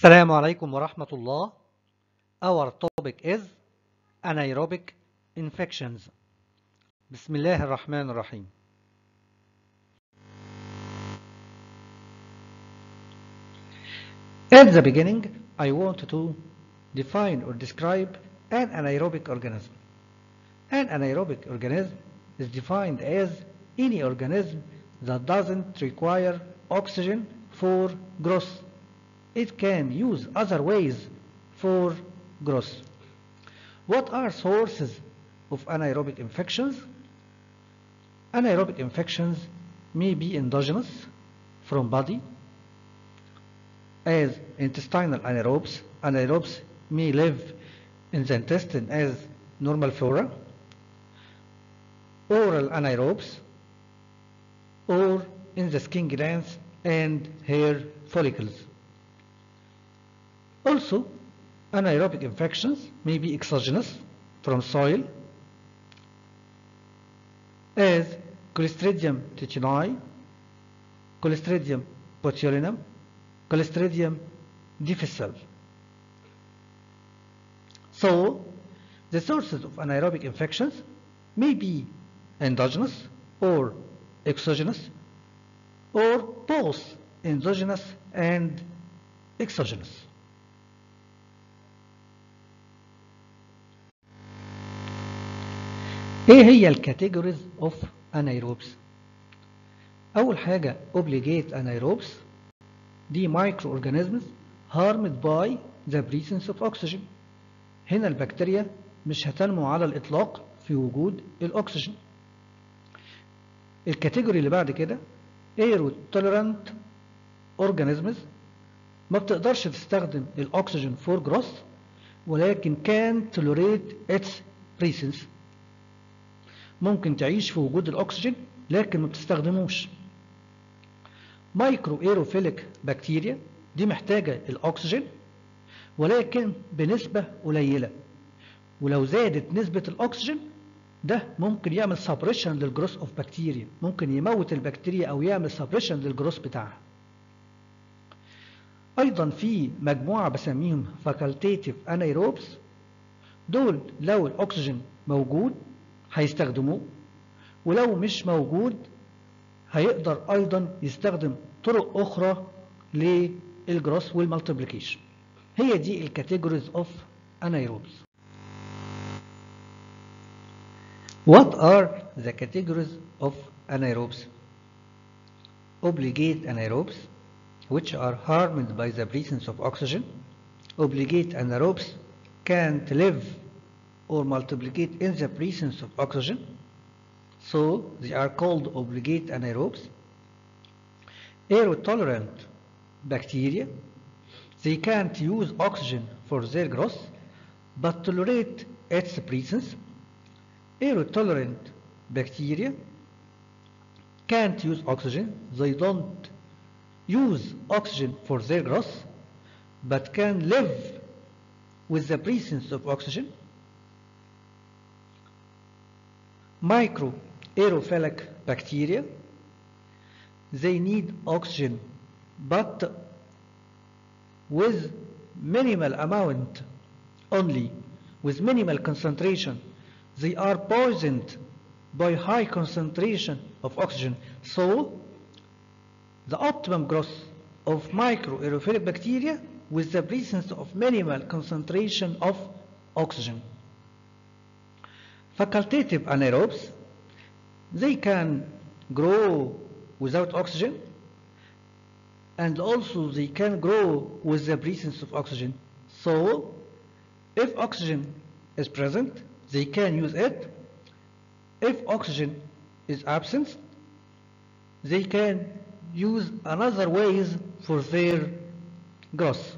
السلام عليكم ورحمة الله. Our topic is anaerobic infections. بسم الله الرحمن الرحيم. At the beginning, I want to define or describe an anaerobic organism. An anaerobic organism is defined as any organism that doesn't require oxygen for growth. It can use other ways for growth. What are sources of anaerobic infections? Anaerobic infections may be endogenous from body as intestinal anaerobes. Anaerobes may live in the intestine as normal flora, oral anaerobes, or in the skin glands and hair follicles. Also, anaerobic infections may be exogenous from soil as Clostridium tichinoi, Clostridium botulinum, Clostridium difficile. So, the sources of anaerobic infections may be endogenous or exogenous or both endogenous and exogenous. ايه هي الكاتيجوريز اوف انايروبس اول حاجه اوبليجيت انايروبس دي مايكرو اورجانيزمز هارمد باي ذا بريسنس اوف اوكسجين هنا البكتيريا مش هتنمو على الاطلاق في وجود الاكسجين الكاتيجوري اللي بعد كده ايرو توليرانت اورجانيزمز ما بتقدرش تستخدم الاكسجين فور جروث ولكن كان توليريت اتس بريسنس ممكن تعيش في وجود الأكسجين لكن ما بتستخدموش مايكرو ايروفيليك بكتيريا دي محتاجة الأكسجين ولكن بنسبة قليلة ولو زادت نسبة الأكسجين ده ممكن يعمل سبريشن للجروس اوف بكتيريا ممكن يموت البكتيريا او يعمل سبريشن للجروس بتاعها ايضا في مجموعة بسميهم فاكولتيتيف انايروبس دول لو الاكسجين موجود هيستخدموه ولو مش موجود هيقدر ايضا يستخدم طرق اخرى للجروس والمالتيبليكيشن هي دي الكاتيجوريز اوف انايروبس What are the categories of anaerobes? Obligate anaerobes, which are harmed by the presence of oxygen. Obligate anaerobes can't live or multiplicate in the presence of oxygen. So they are called obligate anaerobes. Aerotolerant bacteria, they can't use oxygen for their growth, but tolerate its presence. Aerotolerant bacteria can't use oxygen, they don't use oxygen for their growth, but can live with the presence of oxygen. micro aerophilic bacteria they need oxygen but with minimal amount only with minimal concentration they are poisoned by high concentration of oxygen so the optimum growth of micro aerophilic bacteria with the presence of minimal concentration of oxygen facultative anaerobes, they can grow without oxygen and also they can grow with the presence of oxygen. So, if oxygen is present, they can use it. If oxygen is absent, they can use another ways for their growth.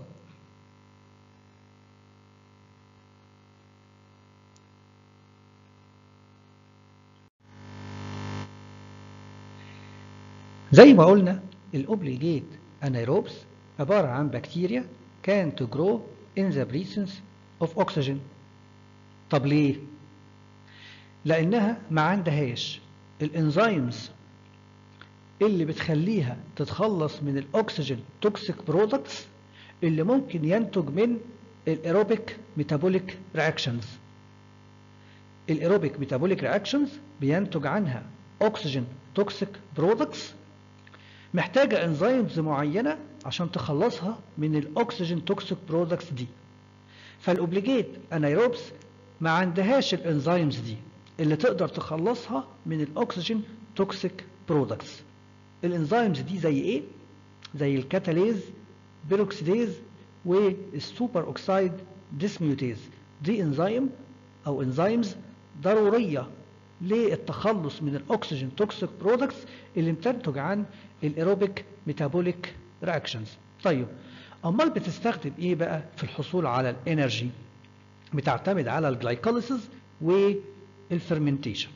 زي ما قلنا الاوبليجيت انايروبس عبارة عن بكتيريا can to grow in the presence of oxygen طب ليه؟ لأنها ما عندهاش الانزيمز اللي بتخليها تتخلص من الاكسجين توكسيك برودكتس اللي ممكن ينتج من الايروبيك ميتابوليك رياكشنز الايروبيك ميتابوليك رياكشنز بينتج عنها اكسجين توكسيك برودكتس محتاجة انزيمز معينة عشان تخلصها من الاكسجين توكسيك برودكتس دي فالاوبليجيت انايروبس ما عندهاش الانزيمز دي اللي تقدر تخلصها من الاكسجين توكسيك برودكتس الانزيمز دي زي ايه زي الكاتاليز بيروكسيديز والسوبر اوكسايد ديسميوتيز دي انزيم او انزيمز ضروريه للتخلص من الاكسجين توكسيك برودكتس اللي بتنتج عن الايروبيك ميتابوليك رياكشنز طيب امال بتستخدم ايه بقى في الحصول على الانرجي بتعتمد على الجلايكوليسيس والفرمنتيشن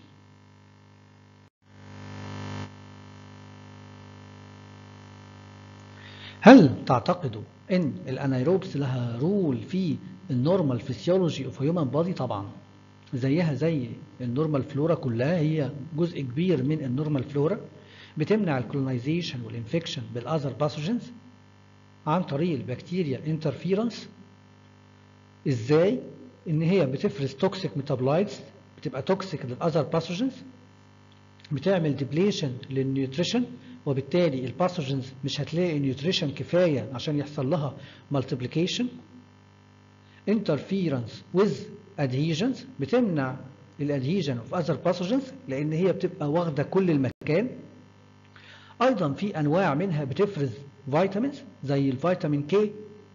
هل تعتقدوا ان الانايروبس لها رول في النورمال فيسيولوجي اوف هيومن بادي طبعا زيها زي النورمال فلورا كلها هي جزء كبير من النورمال فلورا بتمنع الكولونايزيشن والانفكشن بالاذر باثوجينز عن طريق البكتيريا انترفيرنس ازاي ان هي بتفرز توكسيك ميتابولايتس بتبقى توكسيك للاذر باثوجينز بتعمل ديبليشن للنيوتريشن وبالتالي الباثوجينز مش هتلاقي نيوتريشن كفايه عشان يحصل لها مالتيبليكيشن interference with adhesions بتمنع الادهيجن اوف اذر باثوجينز لان هي بتبقى واخده كل المكان ايضا في انواع منها بتفرز فيتامينز زي الفيتامين كي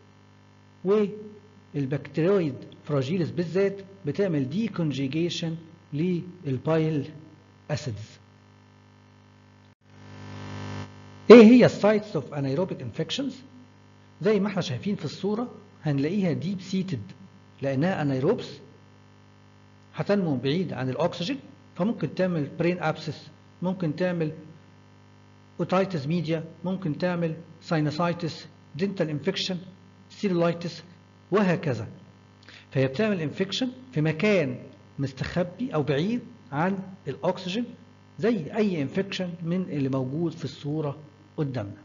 والبكتيريويد فراجيلس بالذات بتعمل دي كونجيجيشن للبايل اسيدز ايه هي السايتس اوف انايروبيك انفكشنز زي ما احنا شايفين في الصوره هنلاقيها ديب سيتد لانها انايروبس هتنمو بعيد عن الاكسجين فممكن تعمل برين ابسس ممكن تعمل اوتايتس ميديا ممكن تعمل ساينوسايتس دنتال انفكشن سيلولايتس وهكذا فهي بتعمل انفكشن في مكان مستخبي او بعيد عن الاكسجين زي اي انفكشن من اللي موجود في الصوره قدامنا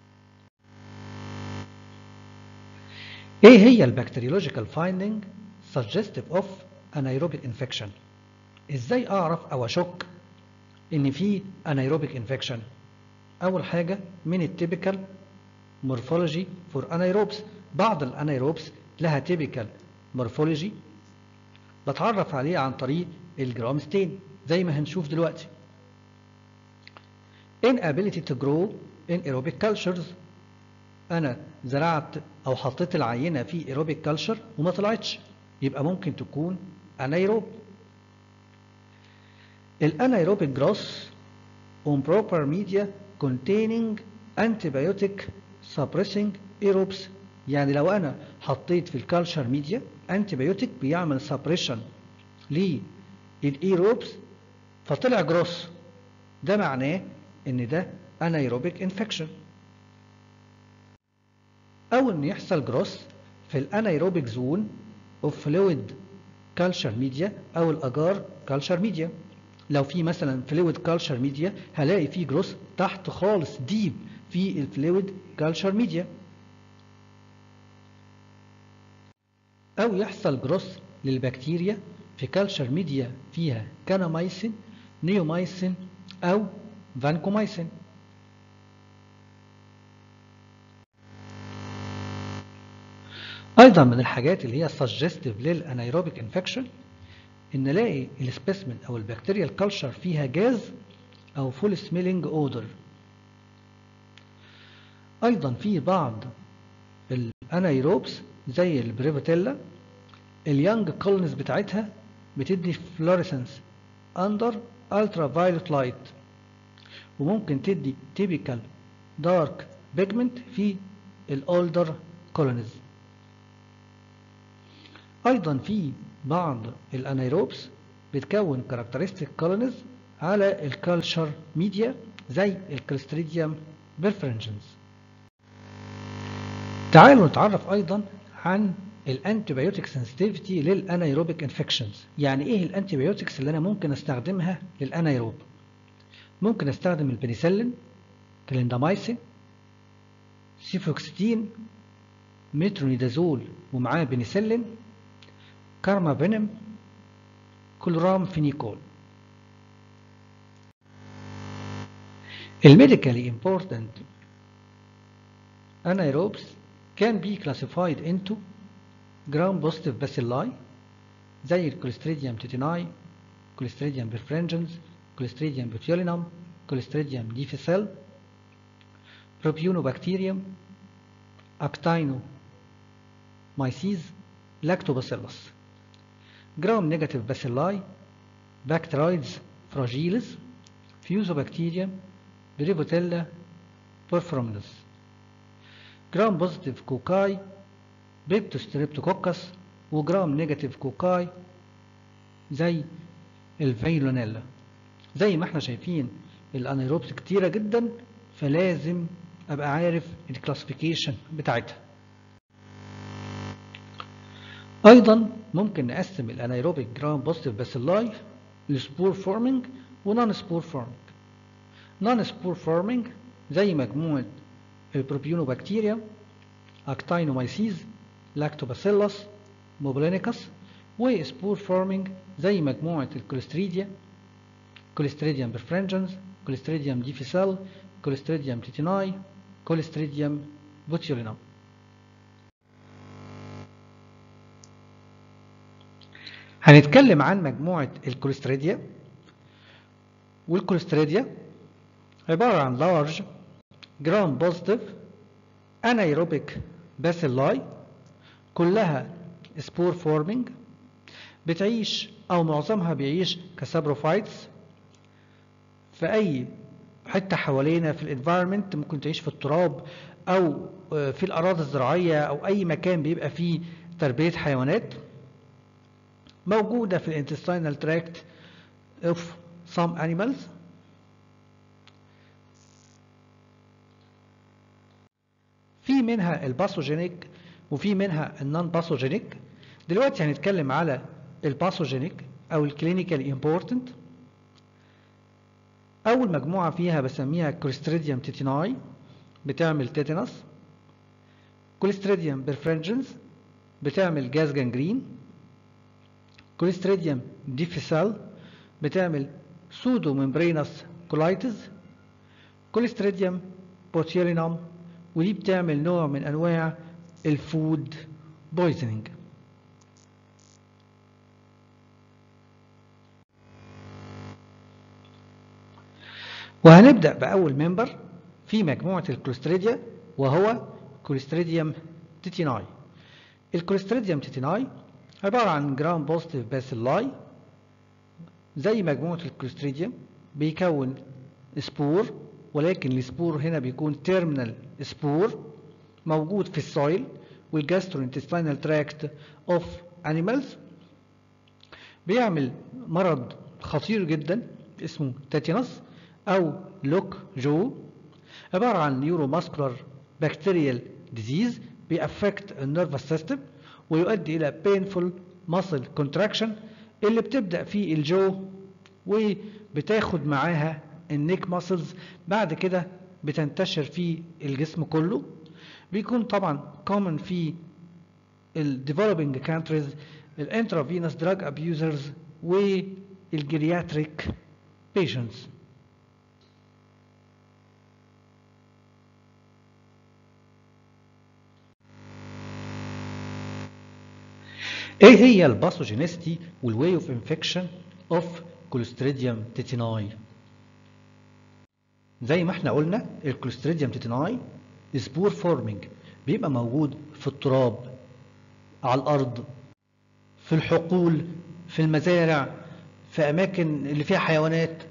ايه هي البكتيريولوجيكال فايندينج suggestive of anaerobic infection ازاي اعرف او اشك ان في anaerobic infection اول حاجه من التيبيكال مورفولوجي فور انايروبس بعض الانايروبس لها تيبيكال مورفولوجي بتعرف عليه عن طريق الجرام ستين زي ما هنشوف دلوقتي inability to grow in aerobic cultures انا زرعت او حطيت العينه في aerobic culture وما طلعتش يبقى ممكن تكون انايروب الانايروبيك جروس on proper media containing antibiotic suppressing aerobes يعني لو انا حطيت في الكالشر ميديا انتيبيوتيك بيعمل سبريشن للايروبس فطلع جروس ده معناه ان ده انايروبيك انفكشن او ان يحصل جروس في الانايروبيك زون اوف فلويد كالشر ميديا او الاجار كالشر ميديا لو في مثلا فلويد كالشر ميديا هلاقي في جروس تحت خالص ديب في الفلويد كالشر ميديا او يحصل جروس للبكتيريا في كالشر ميديا فيها كانامايسين نيومايسين او فانكومايسين ايضا من الحاجات اللي هي سجستيف للانايروبيك انفكشن ان نلاقي السبيسمن او البكتيريال كلشر فيها جاز او فول سميلينج اودر ايضا في بعض الانايروبس زي البريفوتيلا اليانج كولنز بتاعتها بتدي فلوريسنس اندر الترا فايلوت لايت وممكن تدي تيبيكال دارك بيجمنت في الاولدر كولونيز ايضا في بعض الانايروبس بتكون كاركترستيك كولونيز على الكالشر ميديا زي الكلستريديوم بيرفرنجنز تعالوا نتعرف ايضا عن الانتيبيوتيك سنسيتيفيتي للانايروبيك انفكشنز يعني ايه الانتيبيوتكس اللي انا ممكن استخدمها للانايروب ممكن استخدم البنسلين كليندامايسين سيفوكسيتين مترونيدازول ومعاه بنسلين كارمافينم كلورام فينيكول الميديكالي important anaerobes can be classified into gram positive bacilli زي الكوليستريديوم تيتيناي كوليستريديوم بيرفرنجنز كوليستريديوم بوتيولينم كوليستريديوم ديفيسيل بروبيونوبكتيريوم اكتاينو مايسيز لاكتوباسيلس جرام نيجاتيف باسيلاي بكترايدز فراجيلز فيوزوبكتيريوم بريبوتيلا بورفرومنس جرام بوزيتيف كوكاي بيبتوستريبتوكوكس وجرام نيجاتيف كوكاي زي الفيلونيلا زي ما احنا شايفين الانيروبس كتيرة جدا فلازم ابقى عارف الكلاسيفيكيشن بتاعتها ايضا ممكن نقسم الانيروبيك جرام بوزيتيف باسيلاي لسبور فورمينج ونون سبور فورمينج نون سبور فورمينج زي مجموعة البروبيونوبكتيريا اكتاينومايسيز لاكتوباسيلس موبلينيكس وسبور فورمينج زي مجموعة الكوليستريديا كوليستريديوم برفرنجنز كوليستريديوم ديفيسال كوليستريديوم تيتيناي كوليستريديوم بوتيولينم هنتكلم عن مجموعة الكوليستريديا والكوليستريديا عبارة عن large gram positive anaerobic bacilli كلها سبور فورمينج بتعيش او معظمها بيعيش كسابروفايتس في اي حته حوالينا في الانفايرمنت ممكن تعيش في التراب او في الاراضي الزراعيه او اي مكان بيبقى فيه تربيه حيوانات موجوده في الانتستينال تراكت اوف some animals في منها الباثوجينيك وفي منها النون باثوجينيك دلوقتي هنتكلم على الباثوجينيك او الكلينيكال امبورتنت اول مجموعه فيها بسميها كوليستريديوم تيتيناي بتعمل تيتانوس كوليستريديوم بيرفرنجنز بتعمل جاز جانجرين كوليستريديوم ديفيسال بتعمل سودو ممبرينس كولايتس كوليستريديوم بوتيولينوم ودي بتعمل نوع من انواع الفود بويزنينج وهنبدأ بأول ممبر في مجموعة الكوليستريديا وهو كوليستريديوم تيتيناي الكوليستريديوم تيتيناي عبارة عن جرام بوزيتيف باسيلاي زي مجموعة الكوليستريديوم بيكون سبور ولكن السبور هنا بيكون تيرمينال سبور موجود في السويل والجاستروانتستينال تراكت اوف انيمالز بيعمل مرض خطير جدا اسمه تاتينوس او لوك جو عبارة عن نيورو ماسكولار بكتيريال ديزيز بيأفكت النيرفس سيستم ويؤدي الى painful muscle contraction اللي بتبدأ في الجو وبتاخد معاها النيك ماسلز بعد كده بتنتشر في الجسم كله بيكون طبعا common في ال developing countries ال intravenous drug abusers والجيرياتريك patients ايه هي الباثوجينيستي والواي اوف انفكشن اوف كوليستريديوم تيتيناي زي ما احنا قلنا الكوليستريديوم تيتيناي سبور فورمينج بيبقى موجود في التراب على الارض في الحقول في المزارع في اماكن اللي فيها حيوانات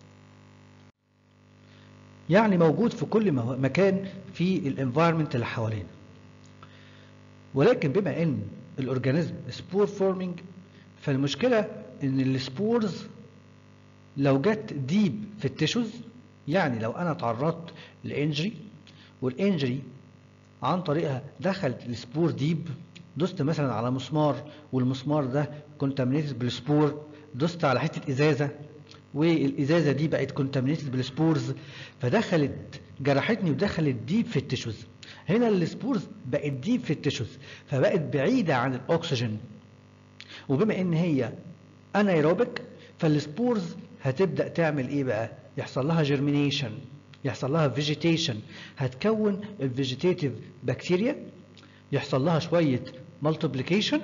يعني موجود في كل مكان في الانفايرمنت اللي حوالينا ولكن بما ان الاورجانيزم سبور فورمينج فالمشكله ان السبورز لو جت ديب في التيشوز يعني لو انا تعرضت لانجري والانجري عن طريقها دخلت السبور ديب دوست مثلا على مسمار والمسمار ده كونتامينيتد بالسبور دوست على حته ازازه والازازه دي بقت كونتامينيتد بالسبورز فدخلت جرحتني ودخلت ديب في التيشوز هنا السبورز بقت ديب في التيشوز فبقت بعيدة عن الأكسجين وبما إن هي انايروبيك فالسبورز هتبدأ تعمل إيه بقى؟ يحصل لها جيرمينيشن يحصل لها فيجيتيشن هتكون الفيجيتيتيف بكتيريا يحصل لها شوية مالتيبليكيشن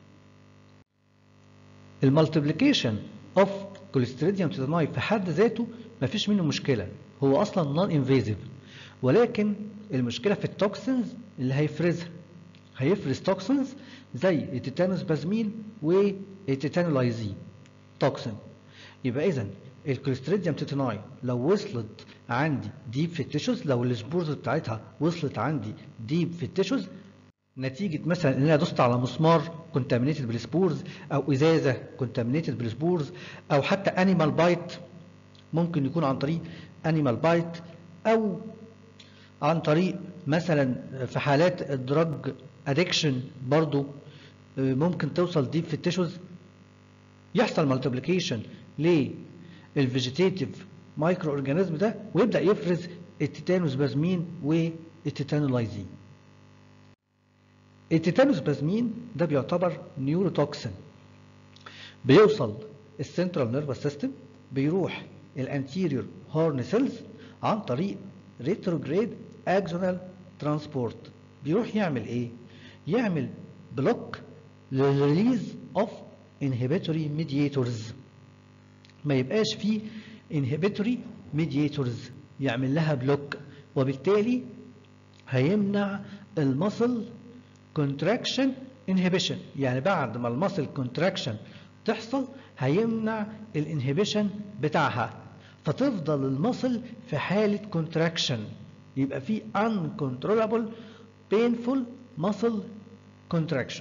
المالتيبليكيشن اوف كوليستريديوم تيتاناي في حد ذاته ما فيش منه مشكلة هو أصلا نون انفيزيف ولكن المشكلة في التوكسينز اللي هيفرزها هيفرز توكسينز زي التيتانوس بازمين والتيتانولايزين توكسين يبقى إذا الكوليستريديوم تيتاناي لو وصلت عندي ديب في التيشوز لو السبورز بتاعتها وصلت عندي ديب في التيشوز نتيجة مثلا ان انا دوست على مسمار كونتامينيتد بالسبورز او ازازة كونتامينيتد بالسبورز او حتى انيمال بايت ممكن يكون عن طريق انيمال بايت او عن طريق مثلا في حالات الدراج ادكشن برضو ممكن توصل ديب في التيشوز يحصل مالتيبليكيشن للفيجيتيتيف مايكرو اورجانيزم ده ويبدا يفرز التيتانوس بازمين والتيتانولايزين التيتانوس بازمين ده بيعتبر نيوروتوكسين بيوصل السنترال نيرفس سيستم بيروح الانتيريور هورن سيلز عن طريق ريتروجريد اكزونال ترانسبورت بيروح يعمل ايه يعمل بلوك للريليز اوف انهبيتوري ميدياتورز ما يبقاش فيه انهبيتوري ميدياتورز يعمل لها بلوك وبالتالي هيمنع المصل كونتراكشن انهبيشن يعني بعد ما المصل كونتراكشن تحصل هيمنع الانهبيشن بتاعها فتفضل المصل في حالة كونتراكشن يبقى في uncontrollable painful muscle contraction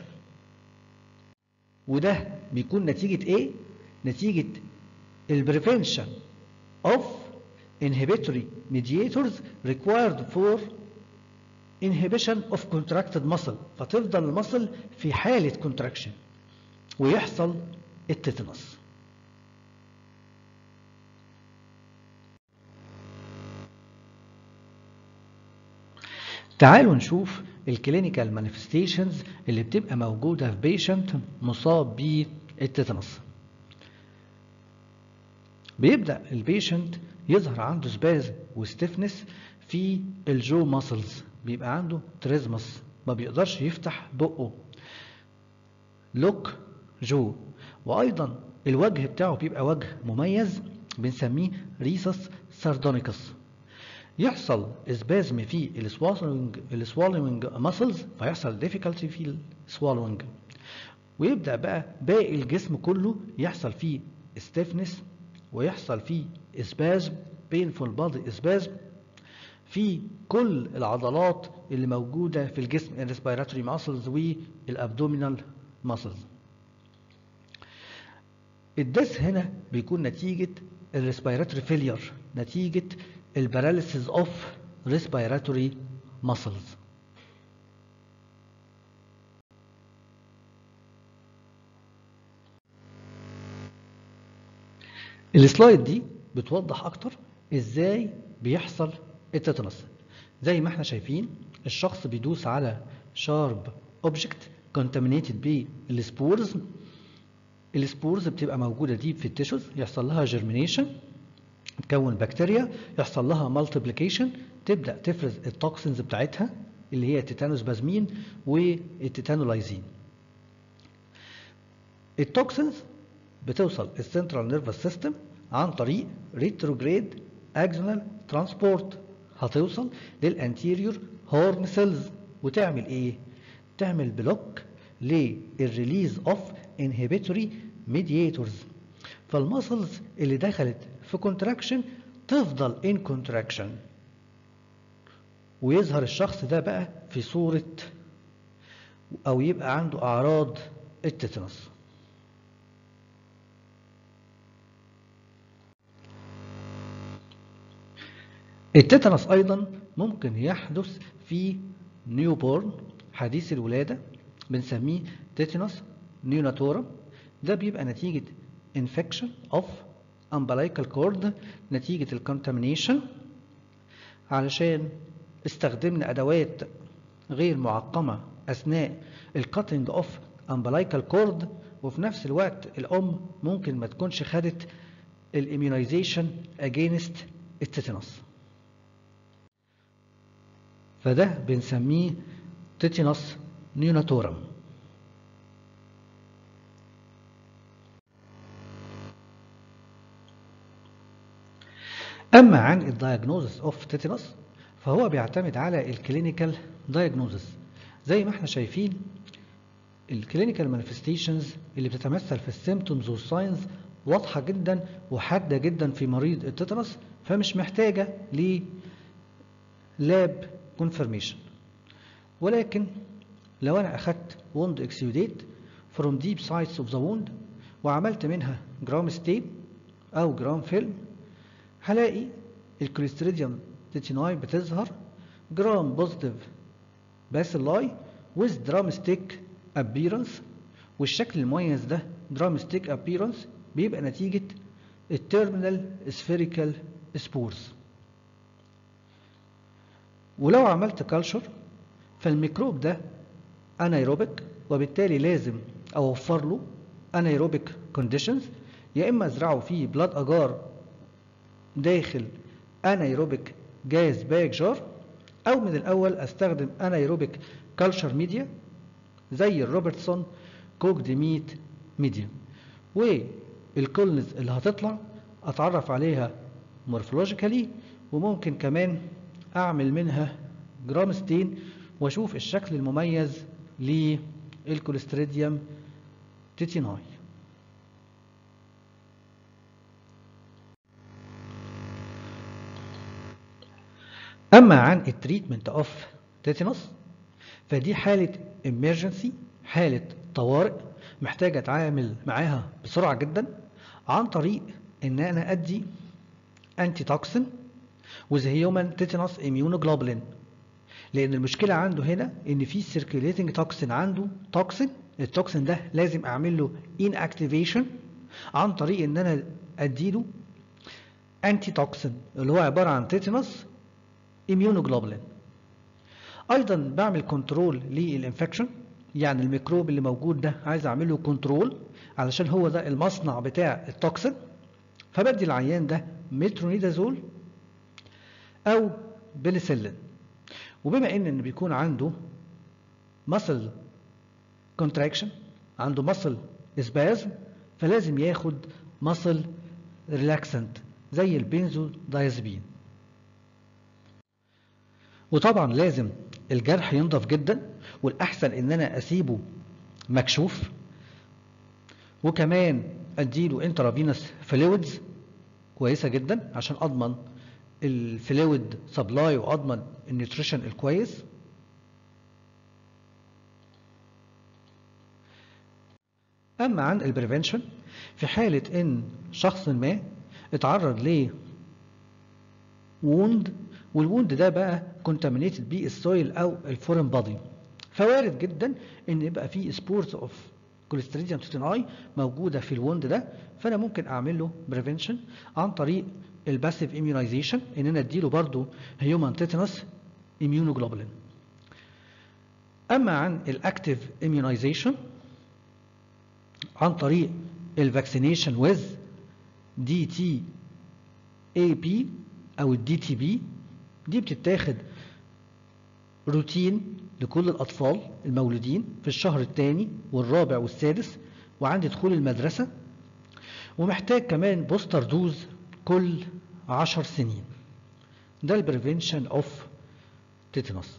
وده بيكون نتيجة ايه؟ نتيجة البريفنشن of inhibitory mediators required for inhibition of contracted muscle فتفضل المصل في حالة contraction ويحصل التتنس تعالوا نشوف الكلينيكال مانيفستيشنز اللي بتبقى موجودة في بيشنت مصاب بالتتنس بيبدأ البيشنت يظهر عنده سباز وستفنس في الجو ماسلز بيبقى عنده تريزمس ما بيقدرش يفتح بقه لوك جو وايضا الوجه بتاعه بيبقى وجه مميز بنسميه ريسس ساردونيكس يحصل اسبازم في السوالوينج السوالوينج ماسلز فيحصل ديفيكالتي في السوالوينج ويبدا بقى باقي الجسم كله يحصل فيه ستيفنس ويحصل فيه اسبازم بينفول بادي اسبازم في كل العضلات اللي موجوده في الجسم الريسبيراتوري ماسلز والابدومينال ماسلز الدس هنا بيكون نتيجه الريسبيراتوري فيلير نتيجه الباراليسيس اوف ريسبيراتوري ماسلز السلايد دي بتوضح اكتر ازاي بيحصل التتنس زي ما احنا شايفين الشخص بيدوس على شارب اوبجكت كونتامينيتد بالسبورز السبورز بتبقى موجوده ديب في التيشوز يحصل لها جيرمينيشن تكون بكتيريا يحصل لها مالتيبليكيشن تبدا تفرز التوكسينز بتاعتها اللي هي التيتانوس بازمين والتيتانولايزين التوكسينز بتوصل السنترال نيرفس سيستم عن طريق ريتروجريد اكزونال ترانسبورت هتوصل للانتيريور هورن سيلز وتعمل ايه تعمل بلوك للريليز اوف انهبيتوري ميدياتورز فالمسلز اللي دخلت في كونتراكشن تفضل ان كونتراكشن ويظهر الشخص ده بقى في صورة او يبقى عنده اعراض التتنس التتنس ايضا ممكن يحدث في نيوبورن حديث الولادة بنسميه تيتانوس نيوناتورم ده بيبقى نتيجة infection of umbilical cord نتيجة الكونتامينيشن علشان استخدمنا أدوات غير معقمة أثناء الكاتنج اوف امبلايكال كورد وفي نفس الوقت الأم ممكن ما تكونش خدت الاميونيزيشن اجينست التيتانوس فده بنسميه تيتانوس نيوناتورم أما عن الدايجنوزس اوف تيتانوس فهو بيعتمد على الكلينيكال دايجنوزس زي ما احنا شايفين الكلينيكال مانيفستيشنز اللي بتتمثل في السيمتومز والساينز واضحة جدا وحادة جدا في مريض التيتانوس فمش محتاجة ل لاب كونفرميشن ولكن لو انا اخدت ووند اكسيوديت فروم ديب سايتس اوف ذا ووند وعملت منها جرام ستين او جرام فيلم هلاقي الكوليستريديوم تيتيناي بتظهر جرام بوزيتيف باسيلاي with drumstick appearance والشكل المميز ده drumstick appearance بيبقى نتيجة التيرمينال spherical سبورز ولو عملت كالشر فالميكروب ده انايروبيك وبالتالي لازم اوفر له انايروبيك كونديشنز يا اما ازرعه فيه بلاد اجار داخل انايروبيك جاز باك جار او من الاول استخدم انايروبيك كالشر ميديا زي الروبرتسون كوكد ميت ميديا والكولنز اللي هتطلع اتعرف عليها مورفولوجيكالي وممكن كمان اعمل منها جرام ستين واشوف الشكل المميز للكوليستريديوم تيتيناي اما عن التريتمنت اوف تيتانوس فدي حاله emergency حاله طوارئ محتاج اتعامل معاها بسرعه جدا عن طريق ان انا ادي انتي توكسين with human tetanus immunoglobulin لان المشكله عنده هنا ان في circulating توكسين عنده توكسين التوكسين ده لازم اعمل له inactivation عن طريق ان انا اديله انتي توكسين اللي هو عباره عن تيتانوس immunoglobulin ايضا بعمل كنترول للانفكشن يعني الميكروب اللي موجود ده عايز اعمله كنترول علشان هو ده المصنع بتاع التوكسين فبدي العيان ده مترونيدازول او بنسلين وبما ان بيكون عنده muscle contraction عنده muscle spasm فلازم ياخد muscle relaxant زي البنزو دايزبين وطبعا لازم الجرح ينضف جدا والاحسن ان انا اسيبه مكشوف وكمان اديله انترافينوس فلويدز كويسه جدا عشان اضمن الفلويد سبلاي واضمن النيوتريشن الكويس اما عن البريفنشن في حاله ان شخص ما اتعرض ل ووند والووند ده بقى كونتامينيتد بيه السويل او الفورين بادي فوارد جدا ان يبقى فيه سبورز اوف كوليستريديوم تيتاناي موجوده في الووند ده فانا ممكن اعمل له بريفنشن عن طريق الباسيف اميونيزيشن ان انا اديله برضو هيومن تيتانوس اميونوجلوبولين اما عن الاكتيف اميونيزيشن عن طريق الفاكسينيشن ويز دي تي اي بي او الدي تي بي دي بتتاخد روتين لكل الأطفال المولودين في الشهر الثاني والرابع والسادس وعند دخول المدرسة ومحتاج كمان بوستر دوز كل عشر سنين ده البريفنشن اوف تيتانوس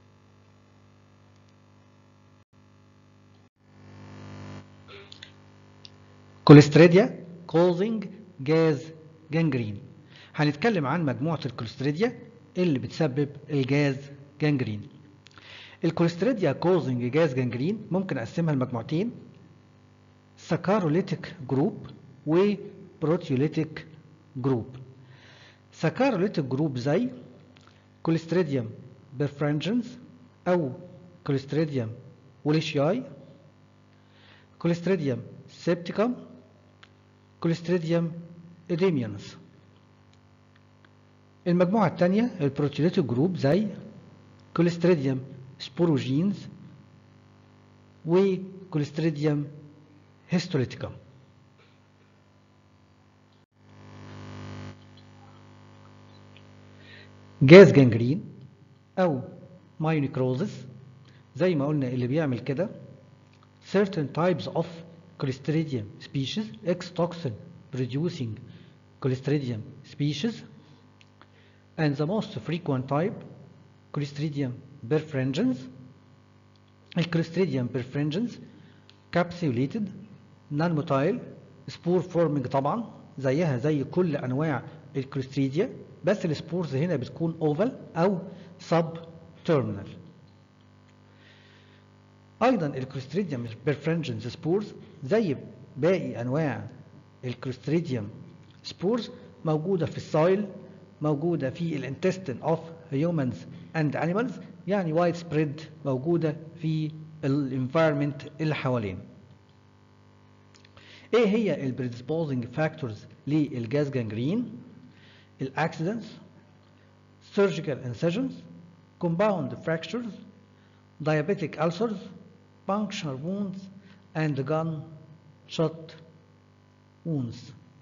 كوليستريديا كوزنج جاز جانجرين هنتكلم عن مجموعة الكوليستريديا اللي بتسبب الجاز جانجرين الكوليستريديا كوزنج جاز جانجرين ممكن اقسمها لمجموعتين سكاروليتيك جروب وبروتيوليتيك جروب سكاروليتيك جروب زي كوليستريديوم بيرفرنجنز او كوليستريديوم وليشياي كوليستريديوم سيبتيكم كوليستريديوم اديميانس المجموعة الثانية البروتيوليتيك جروب زي كوليستريديوم سبوروجينز وكوليستريديوم هيستوليتيكم جاز جانجرين او مايونيكروزس زي ما قلنا اللي بيعمل كده certain types of Clostridium species X toxin producing Clostridium species and the most frequent type Clostridium perfringens الكلوستريديوم perfringens capsulated non-motile spore forming طبعا زيها زي كل انواع الكلوستريديا بس السبورز هنا بتكون اوفال او سب تيرمينال ايضا الكلوستريديوم بيرفرنجنز سبورز زي باقي انواع الكلوستريديوم سبورز موجوده في السايل موجوده في الانتستين اوف هيومنز اند انيمالز يعني وايد سبريد موجوده في الانفايرمنت اللي حوالينا ايه هي البريدسبوزنج فاكتورز للجاز جانجرين الاكسيدنتس surgical incisions compound fractures diabetic ulcers puncture wounds and gunshot wounds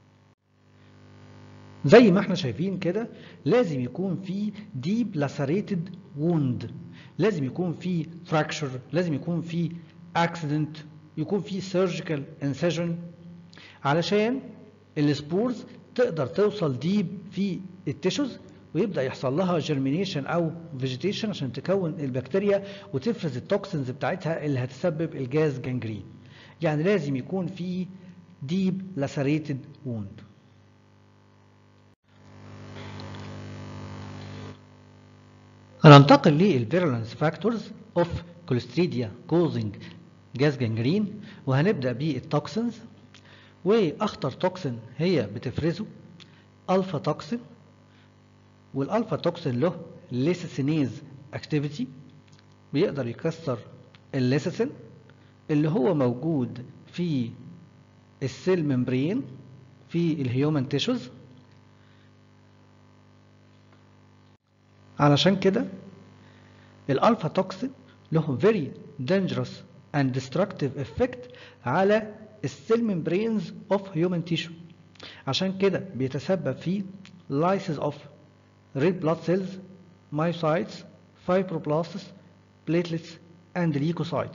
زي ما احنا شايفين كده لازم يكون في deep lacerated wound لازم يكون في fracture لازم يكون في accident يكون في surgical incision علشان السبورز تقدر توصل ديب في التيشوز ويبدا يحصل لها جيرمينيشن او فيجيتيشن عشان تكون البكتيريا وتفرز التوكسينز بتاعتها اللي هتسبب الجاز جانجرين يعني لازم يكون في ديب لاسريتد ووند هننتقل للفيرولنس فاكتورز اوف كوليستريديا كوزنج جاز جانجرين وهنبدا بالتوكسينز واخطر توكسين هي بتفرزه الفا توكسين والالفا توكسين له ليسيسينيز اكتيفيتي بيقدر يكسر الليسيسين اللي هو موجود في السيل ممبرين في الهيومن تيشوز علشان كده الالفا توكسين له very dangerous and destructive effect على السيل ممبرينز اوف هيومن تيشو عشان كده بيتسبب في lysis of red blood cells myocytes fibroblasts platelets and leukocytes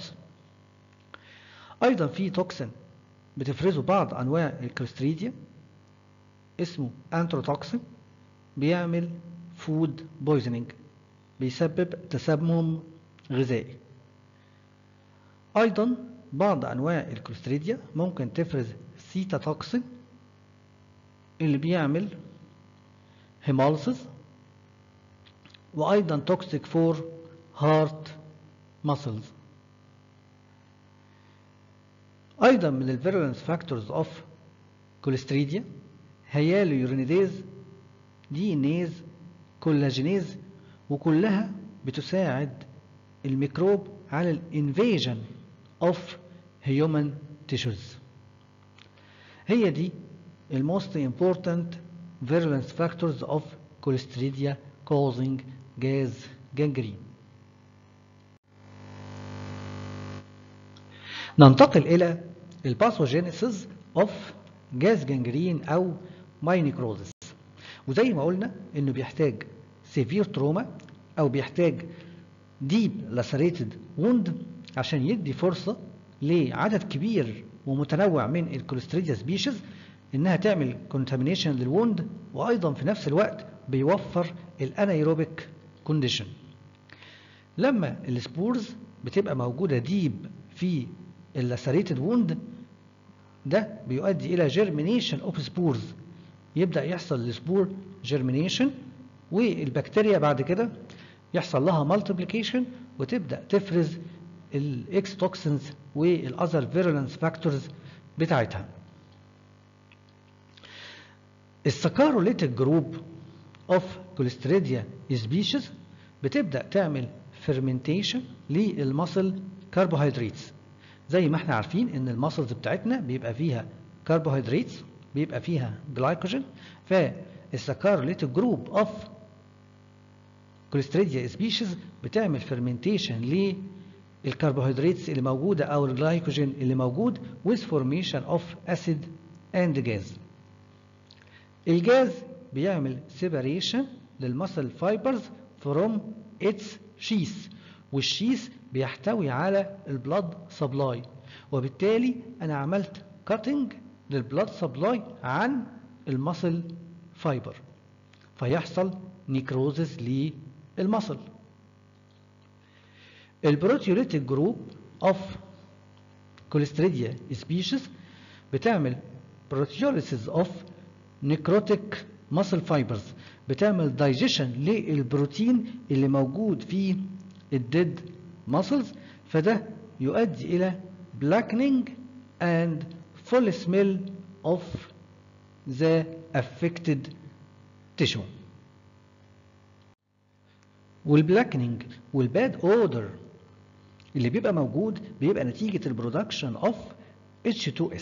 ايضا في توكسين بتفرزه بعض انواع الكلوستريديا اسمه انتروتوكسين بيعمل فود بويزنينج بيسبب تسمم غذائي ايضا بعض انواع الكلوستريديا ممكن تفرز سيتا توكسين اللي بيعمل هيمالسيس وايضا توكسيك فور هارت ماسلز ايضا من الفيرولنس فاكتورز اوف كوليستريديا هيالو يورينيديز دي انيز كولاجينيز وكلها بتساعد الميكروب على الانفيجن اوف human tissues هي دي الموست important virulence factors of Clostridia causing gas gangrene ننتقل إلى الباثوجينيسيس of gas gangrene أو ماينيكروزس وزي ما قلنا إنه بيحتاج severe trauma أو بيحتاج deep lacerated wound عشان يدي فرصة لعدد كبير ومتنوع من الكوليستريديا سبيشيز انها تعمل كونتامينيشن للوند وايضا في نفس الوقت بيوفر الانايروبيك كونديشن لما السبورز بتبقى موجودة ديب في اللاسريتد ووند ده بيؤدي الى جيرمينيشن اوف سبورز يبدا يحصل للسبور جيرمينيشن والبكتيريا بعد كده يحصل لها مالتيبليكيشن وتبدا تفرز الاكس توكسينز والاذر فيرولنس فاكتورز بتاعتها السكاروليتيك جروب اوف كوليستريديا سبيشيز بتبدا تعمل فيرمنتيشن للمصل كربوهيدراتس زي ما احنا عارفين ان المسلز بتاعتنا بيبقى فيها كربوهيدراتس بيبقى فيها جلايكوجين فالسكاروليتيك جروب اوف كوليستريديا سبيشيز بتعمل فيرمنتيشن للكربوهيدرات اللي موجودة أو الجلايكوجين اللي موجود with formation of acid and gas الجاز بيعمل separation للمسل فايبرز from its sheath والشيث بيحتوي على البلاد سبلاي وبالتالي أنا عملت cutting للبلاد سبلاي عن المسل فايبر فيحصل نيكروزس للمسل البروتيوليتيك جروب اوف كوليستريديا سبيشيز بتعمل بروتيوليسيس اوف نيكروتيك ماسل فايبرز بتعمل دايجيشن للبروتين اللي موجود في الديد ماسلز فده يؤدي الى blackening and full smell of the affected tissue والبلاكنينج والباد اودر اللي بيبقى موجود بيبقى نتيجة البرودكشن اوف H2S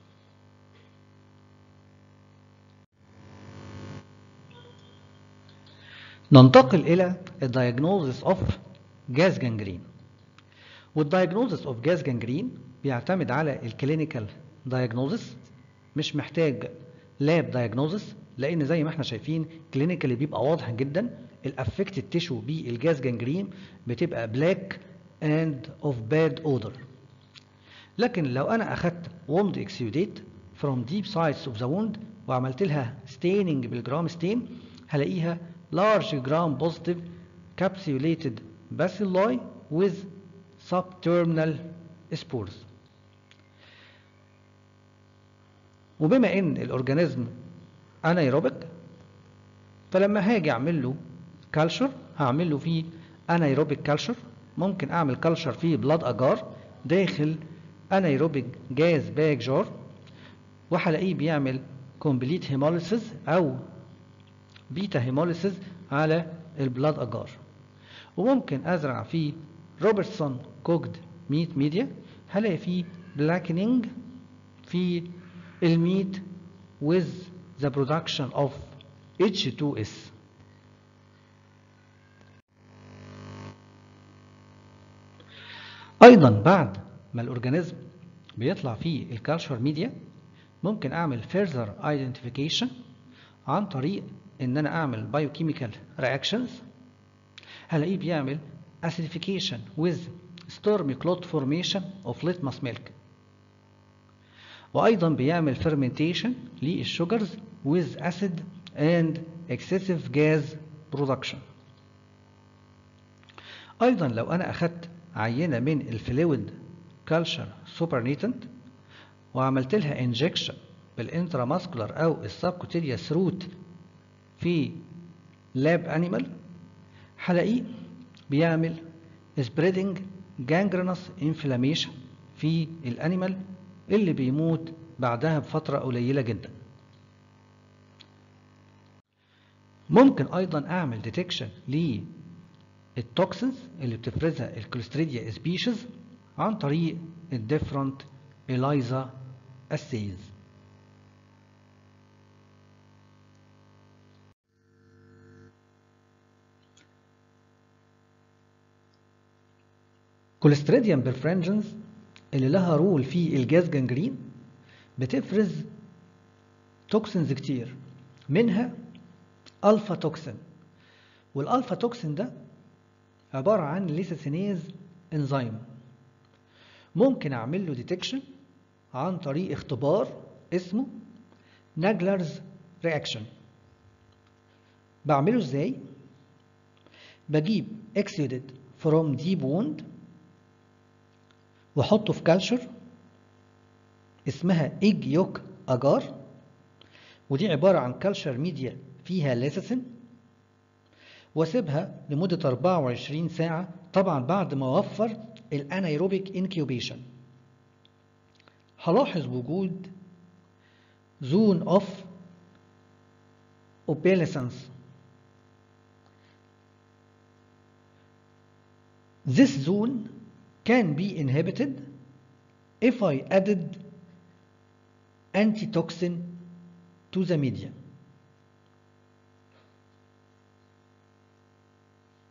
ننتقل إلى الدايجنوزس اوف جاز جانجرين والدايجنوزس اوف جاز جانجرين بيعتمد على الكلينيكال دايجنوزس مش محتاج لاب دايجنوزس لان زي ما احنا شايفين كلينيكالي بيبقى واضح جدا الافكتد تيشو بالجاز جانجرين بتبقى بلاك اند اوف باد اودر لكن لو انا اخدت ووند اكسيوديت from deep sides of the wound وعملت لها staining بالجرام ستين هلاقيها large gram positive capsulated bacilli with subterminal spores وبما ان الاورجانيزم انايروبيك فلما هاجي اعمل له كالشر هعمل له فيه انايروبيك كالشر ممكن اعمل كالشر فيه بلاد اجار داخل انايروبيك جاز باك جار وهلاقيه بيعمل كومبليت هيموليسيس او بيتا هيموليسيس على البلاد اجار وممكن ازرع فيه روبرتسون كوكد ميت ميديا هلاقي فيه بلاكنينج في الميت with the production of H2S ايضا بعد ما الاورجانيزم بيطلع فيه الكالشر ميديا ممكن اعمل further identification عن طريق ان انا اعمل biochemical reactions هلاقيه بيعمل acidification with stormy clot formation of litmus milk وايضا بيعمل fermentation للشوجرز with acid and excessive gas production ايضا لو انا اخدت عينه من الفلويد كالشر سوبرنيتنت وعملت لها انجكشن بالانتراماسكولار او السبكوتيريوس روت في لاب انيمال هلاقيه بيعمل spreading gangrenous inflammation في الانيمال اللي بيموت بعدها بفترة قليلة جدا ممكن ايضا اعمل ديتكشن للتوكسينز اللي بتفرزها الكوليستريديا سبيشيز عن طريق الديفرنت إلايزا اسيز كوليستريديوم بيرفرنجنز اللي لها رول في الجاز جانجرين بتفرز توكسينز كتير منها الفا توكسين والالفا توكسين ده عباره عن ليسيسينيز انزيم ممكن اعمل له ديتكشن عن طريق اختبار اسمه ناجلرز رياكشن بعمله ازاي بجيب اكسيدد فروم ديب ووند واحطه في كالشر اسمها ايج يوك اجار ودي عبارة عن كالشر ميديا فيها ليسيسين واسيبها لمدة 24 ساعة طبعا بعد ما اوفر الانايروبيك انكيوبيشن هلاحظ وجود زون اوف اوبيليسنس This zone can be inhibited if I added antitoxin to the media.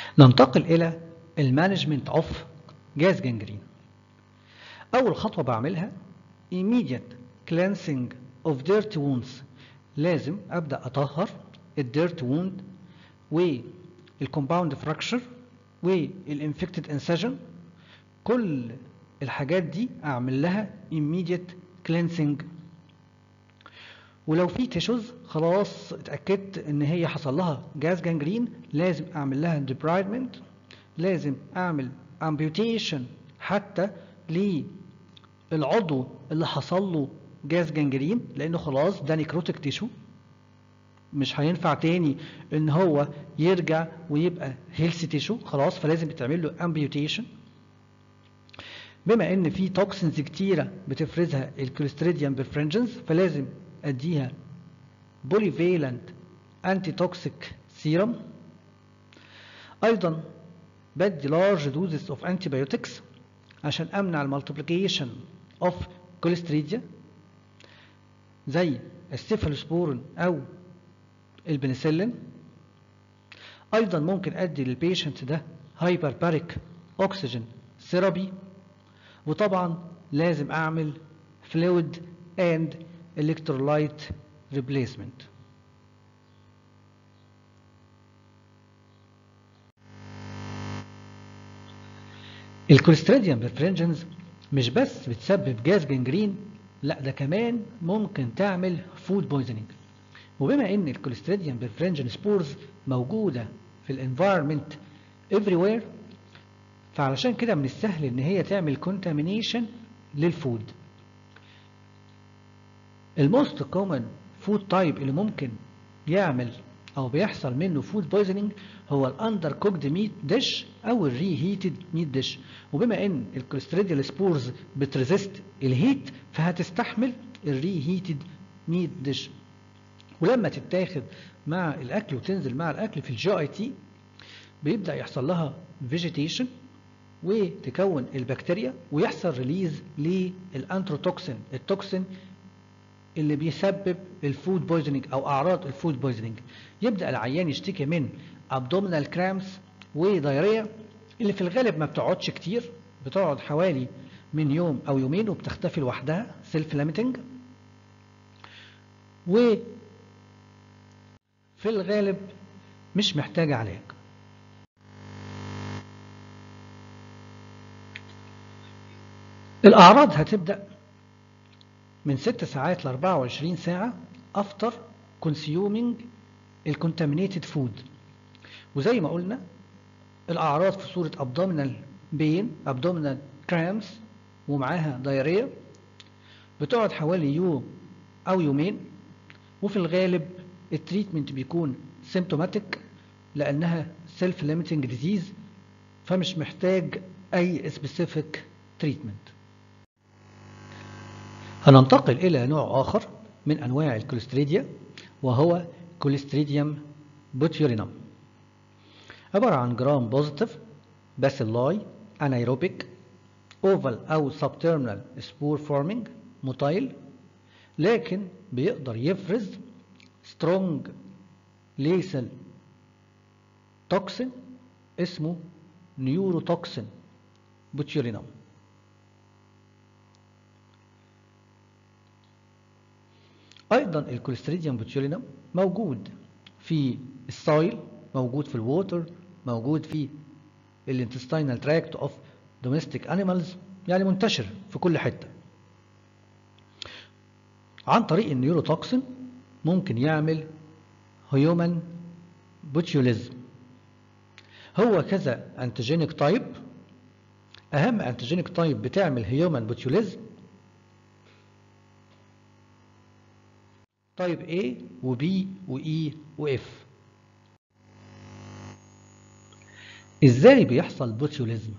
ننتقل إلى المانجمنت اوف جاز جانجرين أول خطوة بعملها immediate cleansing of dirty wounds لازم أبدأ أطهر الديرت ووند والكومباوند فراكشر والانفكتد انسجن كل الحاجات دي أعمل لها immediate cleansing ولو في تيشوز خلاص اتأكدت ان هي حصل لها جاز جانجرين لازم اعمل لها ديبرايدمنت لازم اعمل امبيوتيشن حتى للعضو اللي حصل له جاز جانجرين لانه خلاص ده نيكروتيك تيشو مش هينفع تاني ان هو يرجع ويبقى هيلثي تيشو خلاص فلازم يتعمل له امبيوتيشن بما ان في توكسينز كتيره بتفرزها الكوليستريديوم برفرنجنز فلازم اديها بوليفالنت انتي توكسيك سيرم ايضا بدي لارج دوزز اوف انتي بايوتكس عشان امنع المالتيبليكيشن اوف كوليستريديا زي السيفالوسبورين او البنسلين ايضا ممكن ادي للبيشنت ده هايبر باريك اوكسجين ثيرابي وطبعا لازم اعمل فلويد اند electrolyte replacement الكوليستريديوم برفرنجنز مش بس بتسبب جاز جنجرين لا ده كمان ممكن تعمل فود بويزنينج وبما ان الكوليستريديوم برفرنجن سبورز موجوده في الانفايرمنت everywhere فعلشان كده من السهل ان هي تعمل كونتامينيشن للفود الموست كومن فود تايب اللي ممكن يعمل او بيحصل منه فود بويزنينج هو الاندر كوكد ميت ديش او الري هيتد ميت ديش وبما ان الكوليستريديال سبورز بتريزيست الهيت فهتستحمل الري هيتد ميت ديش ولما تتاخد مع الاكل وتنزل مع الاكل في الجي اي تي بيبدا يحصل لها فيجيتيشن وتكون البكتيريا ويحصل ريليز للانتروتوكسين التوكسين اللي بيسبب الفود بويزنينج او اعراض الفود بويزنينج يبدا العيان يشتكي من ابدومينال كرامس ودايريا اللي في الغالب ما بتقعدش كتير بتقعد حوالي من يوم او يومين وبتختفي لوحدها سيلف ليميتنج و في الغالب مش محتاجة علاج الأعراض هتبدأ من 6 ساعات ل 24 ساعة after consuming الcontaminated food وزي ما قلنا الأعراض في صورة abdominal pain abdominal cramps ومعاها diarrhea بتقعد حوالي يوم أو يومين وفي الغالب التريتمنت بيكون symptomatic لأنها self limiting disease فمش محتاج أي specific treatment هننتقل إلى نوع آخر من أنواع الكوليستريديا وهو كوليستريديوم بوتيورينم عبارة عن جرام بوزيتيف باسيلاي انايروبيك اوفال أو سبتيرمينال سبور فورمينج موتايل لكن بيقدر يفرز سترونج ليسل توكسين اسمه نيوروتوكسين بوتيورينم ايضا الكوليستريديوم بوتيولينم موجود في السايل موجود في الووتر موجود في الانتستينال تراكت اوف دوميستيك انيمالز يعني منتشر في كل حته عن طريق النيوروتوكسين ممكن يعمل هيومن بوتيوليزم هو كذا انتيجينيك تايب اهم انتيجينيك تايب بتعمل هيومن بوتيوليزم تايب A و B و E و F ازاي بيحصل بوتيوليزم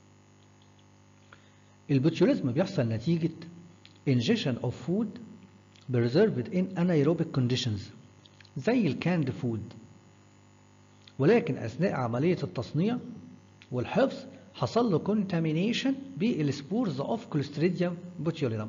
البوتيوليزم بيحصل نتيجة ingestion of food preserved in anaerobic conditions زي الكاند فود ولكن أثناء عملية التصنيع والحفظ حصل له contamination بالسبورز of Clostridium botulinum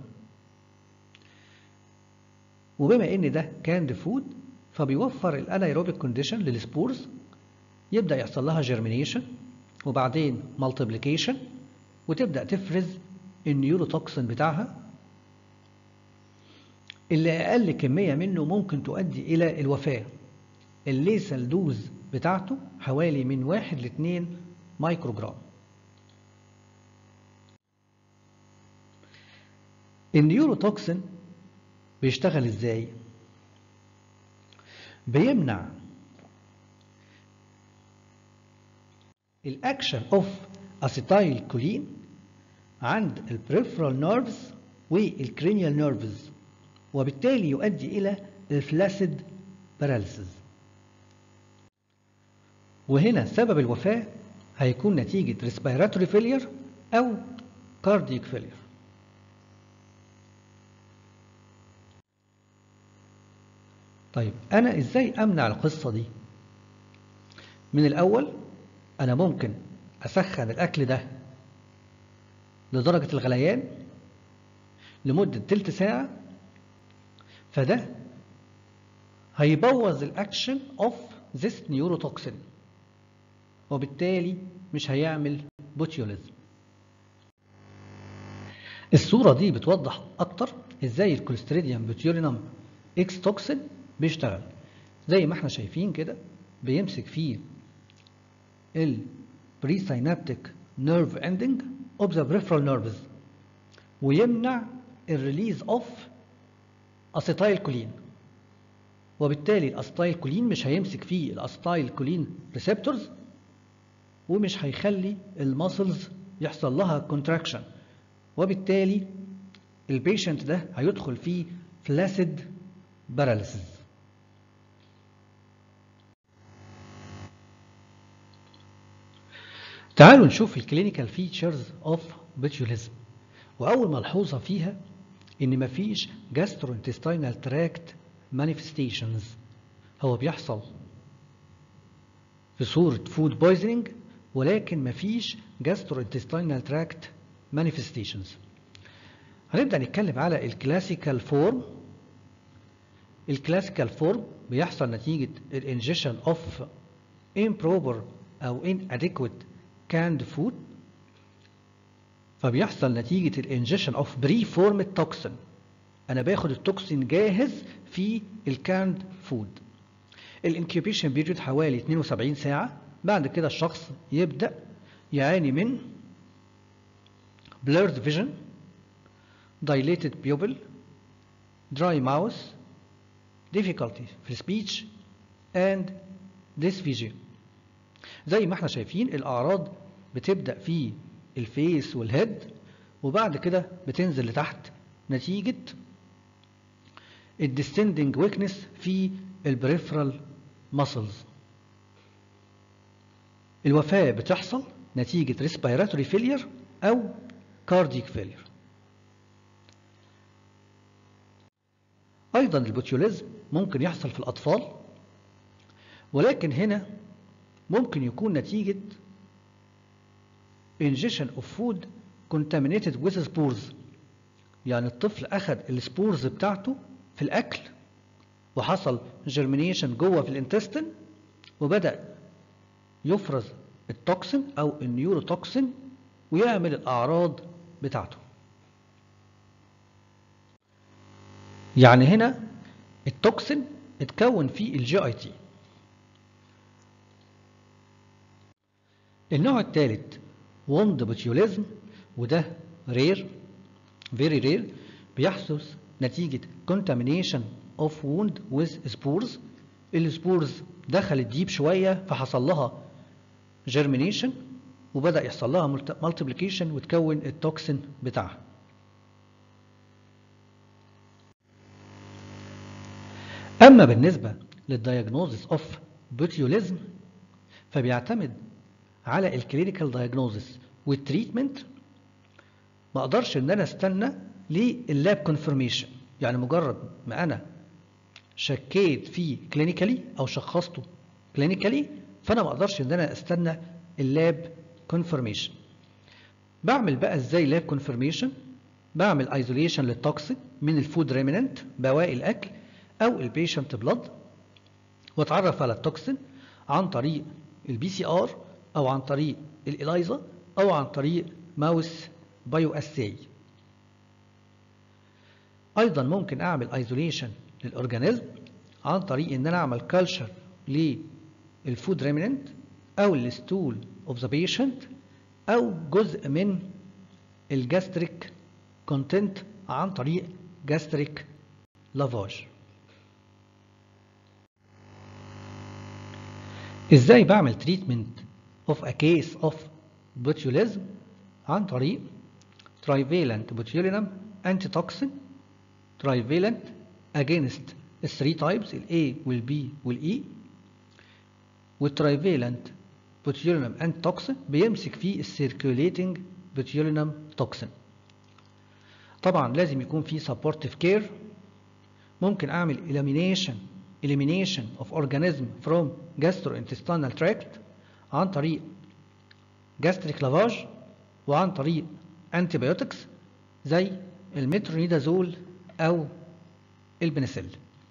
وبما ان ده كاند فود فبيوفر الانايروبيك كونديشن للسبورز يبدأ يحصل لها جيرمينيشن وبعدين مالتيبليكيشن وتبدأ تفرز النيوروتوكسين بتاعها اللي أقل كمية منه ممكن تؤدي إلى الوفاة الليسال دوز بتاعته حوالي من واحد لاتنين مايكروجرام النيوروتوكسين بيشتغل ازاي بيمنع الاكشن اوف اسيتايل كولين عند البريفرال نيرفز والكرينيال نيرفز وبالتالي يؤدي الى الفلاسيد باراليسيس وهنا سبب الوفاة هيكون نتيجة respiratory failure أو cardiac failure طيب أنا إزاي أمنع القصة دي؟ من الأول أنا ممكن أسخن الأكل ده لدرجة الغليان لمدة تلت ساعة فده هيبوظ الأكشن أوف this neurotoxin وبالتالي مش هيعمل بوتيوليزم الصورة دي بتوضح أكتر إزاي الكوليستريديوم بوتيولينم إكس توكسين بيشتغل زي ما احنا شايفين كده بيمسك فيه البريسينابتيك نيرف اندنج اوف ذا بريفرال نيرفز ويمنع الريليز اوف اسيتايل كولين وبالتالي الاسيتايل كولين مش هيمسك فيه الاسيتايل كولين ريسبتورز ومش هيخلي الماسلز يحصل لها كونتراكشن وبالتالي البيشنت ده هيدخل فيه فلاسيد باراليسيس تعالوا نشوف الكلينيكال فيتشرز اوف بوتيوليزم واول ملحوظه فيها ان مفيش جاستروانتستينال تراكت مانيفستيشنز هو بيحصل في صوره فود بويزنينج ولكن مفيش جاستروانتستينال تراكت مانيفستيشنز هنبدا نتكلم على الكلاسيكال فورم الكلاسيكال فورم بيحصل نتيجه الانجيشن اوف improper او inadequate canned food فبيحصل نتيجة الانجيشن اوف بري فورم توكسين انا باخد التوكسين جاهز في الكاند فود الانكيوبيشن بيريود حوالي 72 ساعة بعد كده الشخص يبدأ يعاني من blurred vision dilated pupil dry mouth difficulty في speech and dysphagia زي ما احنا شايفين الأعراض بتبدأ في الفيس والهيد وبعد كده بتنزل لتحت نتيجة الديستندنج ويكنس في البريفرال ماسلز الوفاة بتحصل نتيجة respiratory failure أو cardiac failure أيضا البوتيوليزم ممكن يحصل في الأطفال ولكن هنا ممكن يكون نتيجة ingestion of food contaminated with spores يعني الطفل أخذ السبورز بتاعته في الأكل وحصل germination جوه في الانتستين وبدأ يفرز التوكسين أو النيوروتوكسين ويعمل الأعراض بتاعته يعني هنا التوكسين اتكون في الجي اي تي النوع الثالث وند بوتيوليزم وده رير فيري رير بيحدث نتيجة contamination of wound with spores السبورز دخلت ديب شوية فحصل لها germination وبدأ يحصل لها multiplication وتكون التوكسين بتاعها أما بالنسبة للدياجنوزس اوف بوتيوليزم فبيعتمد على الكلينيكال دايجنوزس والتريتمنت ما اقدرش ان انا استنى لللاب كونفirmation يعني مجرد ما انا شكيت فيه كلينيكالي او شخصته كلينيكالي فانا ما اقدرش ان انا استنى اللاب كونفirmation بعمل بقى ازاي لاب كونفirmation بعمل ايزوليشن للتوكسين من الفود ريمننت بواقي الاكل او البيشنت بلاد واتعرف على التوكسين عن طريق البي سي ار او عن طريق الإلايزا او عن طريق ماوس بايو اساي ايضا ممكن اعمل ايزوليشن للاورجانيزم عن طريق ان انا اعمل كلتشر للفود ريمننت او الستول اوف ذا بيشنت او جزء من الجاستريك كونتنت عن طريق جاستريك لافاج ازاي بعمل تريتمنت اوف ا كيس اوف بوتيوليزم عن طريق trivalent botulinum antitoxin trivalent against the three types ال A وال B وال E والtrivalent botulinum antitoxin بيمسك فيه السيركوليتنج botulinum toxin طبعا لازم يكون في supportive care ممكن اعمل elimination elimination of organism from gastrointestinal tract عن طريق gastric lavage وعن طريق antibiotics زي المترونيدازول او البنسل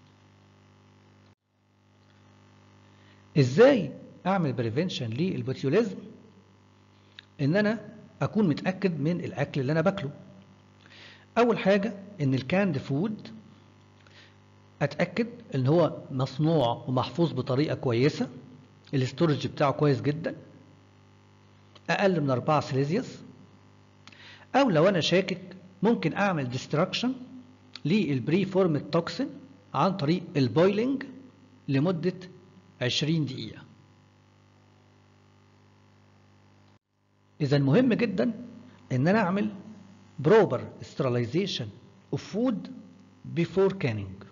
ازاي اعمل بريفنشن للبوتيوليزم ان انا اكون متاكد من الاكل اللي انا باكله اول حاجه ان الكاند فود اتاكد ان هو مصنوع ومحفوظ بطريقه كويسه الاستورج بتاعه كويس جدا اقل من 4 سيليزيوس او لو انا شاكك ممكن اعمل ديستراكشن للبري فورم توكسين عن طريق البويلنج لمده 20 دقيقه اذا مهم جدا ان انا اعمل بروبر sterilization of food before canning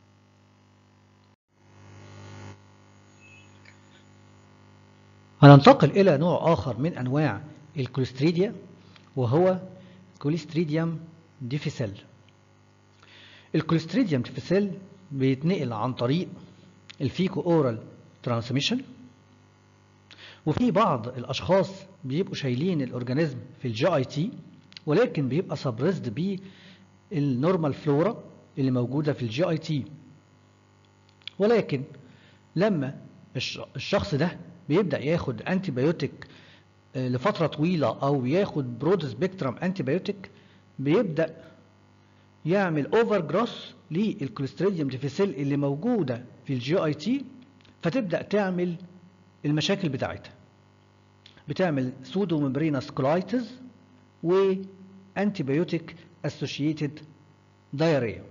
هننتقل إلى نوع آخر من أنواع الكوليستريديا وهو كوليستريديوم ديفيسيل الكوليستريديوم ديفيسيل بيتنقل عن طريق الفيكو اورال ترانسميشن وفي بعض الاشخاص بيبقوا شايلين الاورجانيزم في الجي اي تي ولكن بيبقى سبريزد بالنورمال فلورا اللي موجوده في الجي اي تي ولكن لما الشخص ده بيبدا ياخد انتي بايوتيك لفتره طويله او ياخد برود سبيكترم انتي بايوتيك بيبدا يعمل اوفر جروس للكوليستريديوم ديفيسيل اللي موجوده في الجي اي تي فتبدا تعمل المشاكل بتاعتها بتعمل سودو ممبرينس كولايتس وانتي بايوتيك اسوشيتد دايريا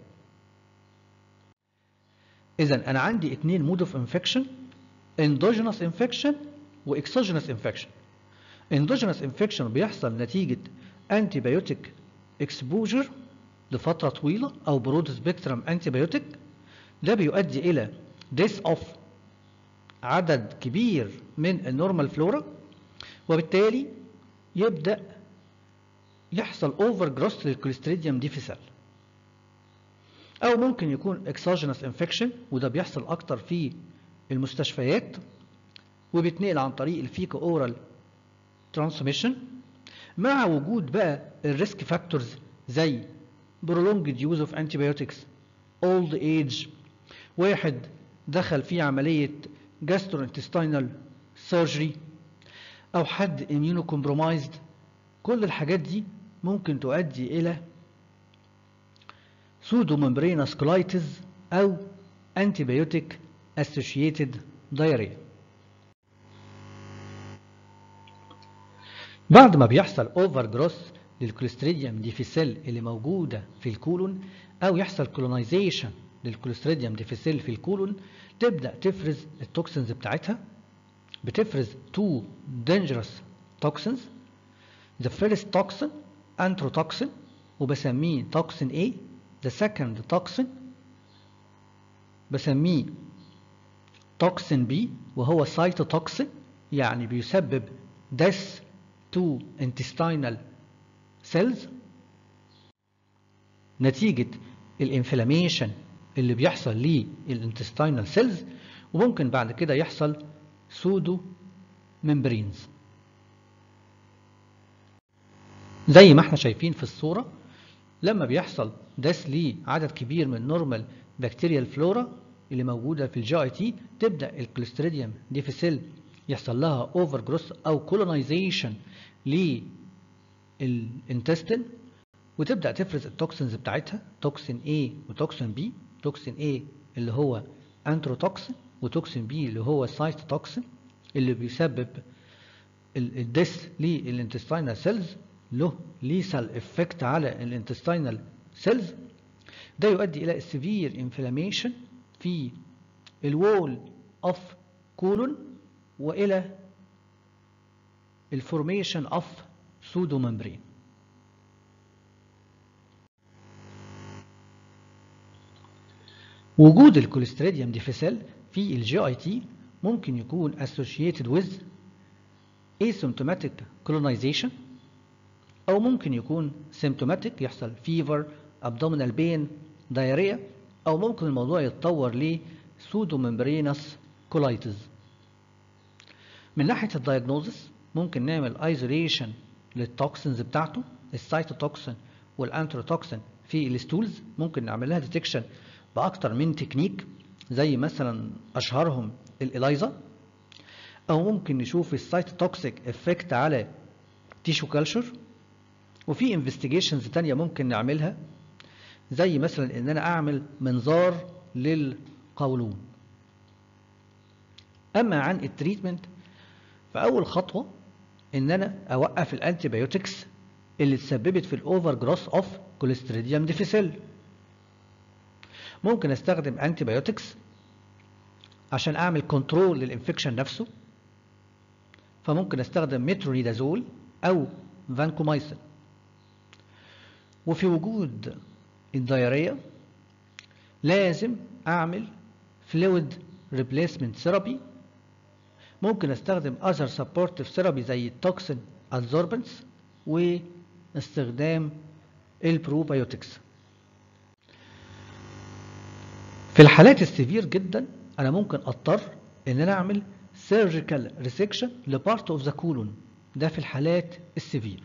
اذا انا عندي اتنين مود اوف انفكشن endogenous infection واكسوجينوس infection endogenous infection بيحصل نتيجة antibiotic exposure لفترة طويلة أو برود سبيكترم antibiotic ده بيؤدي إلى death of عدد كبير من النورمال فلورا وبالتالي يبدأ يحصل اوفر جروث للكوليستريديوم ديفيسال أو ممكن يكون exogenous infection وده بيحصل أكتر في المستشفيات وبيتنقل عن طريق الفيكو اورال ترانسميشن مع وجود بقى الريسك فاكتورز زي prolonged use of antibiotics old age واحد دخل في عملية gastrointestinal surgery أو حد immunocompromised كل الحاجات دي ممكن تؤدي إلى pseudomembranous colitis أو antibiotic associated diarrhea بعد ما بيحصل اوفر جروث للكوليستريديوم ديفيسيل اللي موجوده في الكولون او يحصل كولونايزيشن للكوليستريديوم ديفيسيل في الكولون تبدا تفرز التوكسينز بتاعتها بتفرز تو dangerous toxins the first toxin anthrotoxin وبسميه توكسين A the second toxin بسميه توكسين بي وهو سايتوتوكسين يعني بيسبب death to intestinal cells نتيجة الانفلاميشن اللي بيحصل للانتستينال سيلز وممكن بعد كده يحصل سودو ممبرينز زي ما احنا شايفين في الصورة لما بيحصل داس لعدد كبير من نورمال بكتيريال فلورا اللي موجودة في الجي اي تي تبدأ الكوليستريديوم ديفيسيل يحصل لها اوفر جروث او كولونايزيشن للانتستين وتبدا تفرز التوكسينز بتاعتها توكسين A وتوكسين B توكسين A اللي هو انتروتوكسين وتوكسين B اللي هو سايتوتوكسين اللي بيسبب الديس للانتستينال سيلز له ليسال افكت على الانتستينال سيلز ده يؤدي الى severe inflammation في الوول اوف كولون والى الفورميشن اوف سودو ممبرين وجود الكوليستريديوم ديفيسيل في الجي اي تي ممكن يكون associated with asymptomatic colonization أو ممكن يكون symptomatic يحصل fever abdominal pain diarrhea أو ممكن الموضوع يتطور ل pseudomembranous colitis من ناحية الدايجنوزس ممكن نعمل isolation للتوكسينز بتاعته السيتوتوكسين والانتروتوكسين في الستولز ممكن نعمل لها ديتكشن بأكتر من تكنيك زي مثلا أشهرهم الإلايزا أو ممكن نشوف السيتوتوكسيك افكت على تيشو كالشر وفي انفستيجيشنز تانية ممكن نعملها زي مثلا ان انا اعمل منظار للقولون اما عن التريتمنت فاول خطوه ان انا اوقف الانتي بايوتكس اللي تسببت في الاوفر جروث اوف كوليستريديوم ديفيسيل ممكن استخدم انتي بايوتكس عشان اعمل كنترول للانفكشن نفسه فممكن استخدم مترونيدازول او فانكومايسين وفي وجود الدايرية لازم اعمل فلويد ريبليسمنت ثيرابي ممكن استخدم other supportive therapy زي التوكسين adsorbents واستخدام البروبايوتكس في الحالات السيفير جدا انا ممكن اضطر ان انا اعمل surgical resection لبارت اوف ذا كولون ده في الحالات السيفير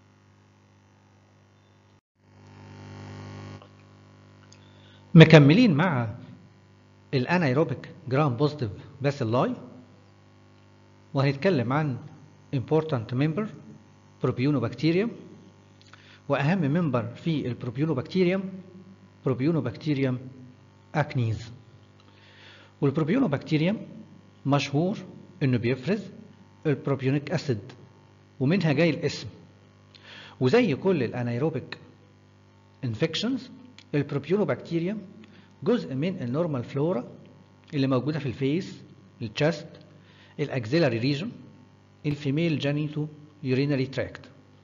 مكملين مع الانايروبيك جرام بوزيتيف باسيلاي وهنتكلم عن important member بروبيونوبكتيريوم واهم ممبر في البروبيونوبكتيريوم بروبيونوبكتيريوم اكنيز والبروبيونوبكتيريوم مشهور انه بيفرز البروبيونيك اسيد ومنها جاي الاسم وزي كل الانايروبيك انفكشنز البروبيونوبكتيريوم جزء من النورمال فلورا اللي موجوده في الفيس الشست الاكزيلاري ريجن الفيميل جانيتو يورينري تراكت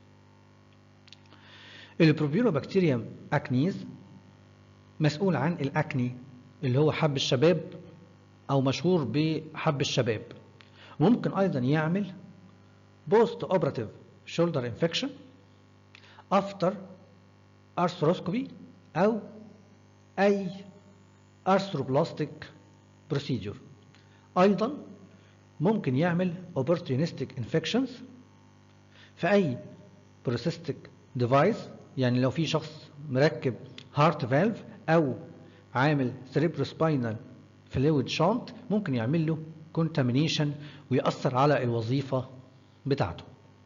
البروبيونوبكتيريوم اكنيز مسؤول عن الاكني اللي هو حب الشباب او مشهور بحب الشباب ممكن ايضا يعمل بوست اوبراتيف شولدر انفكشن افتر ارثروسكوبي او اي ارثروبلاستيك بروسيجر ايضا ممكن يعمل opportunistic infections في اي بروسيستيك ديفايس يعني لو في شخص مركب هارت فالف او عامل cerebrospinal fluid شانت ممكن يعمل له contamination ويأثر على الوظيفة بتاعته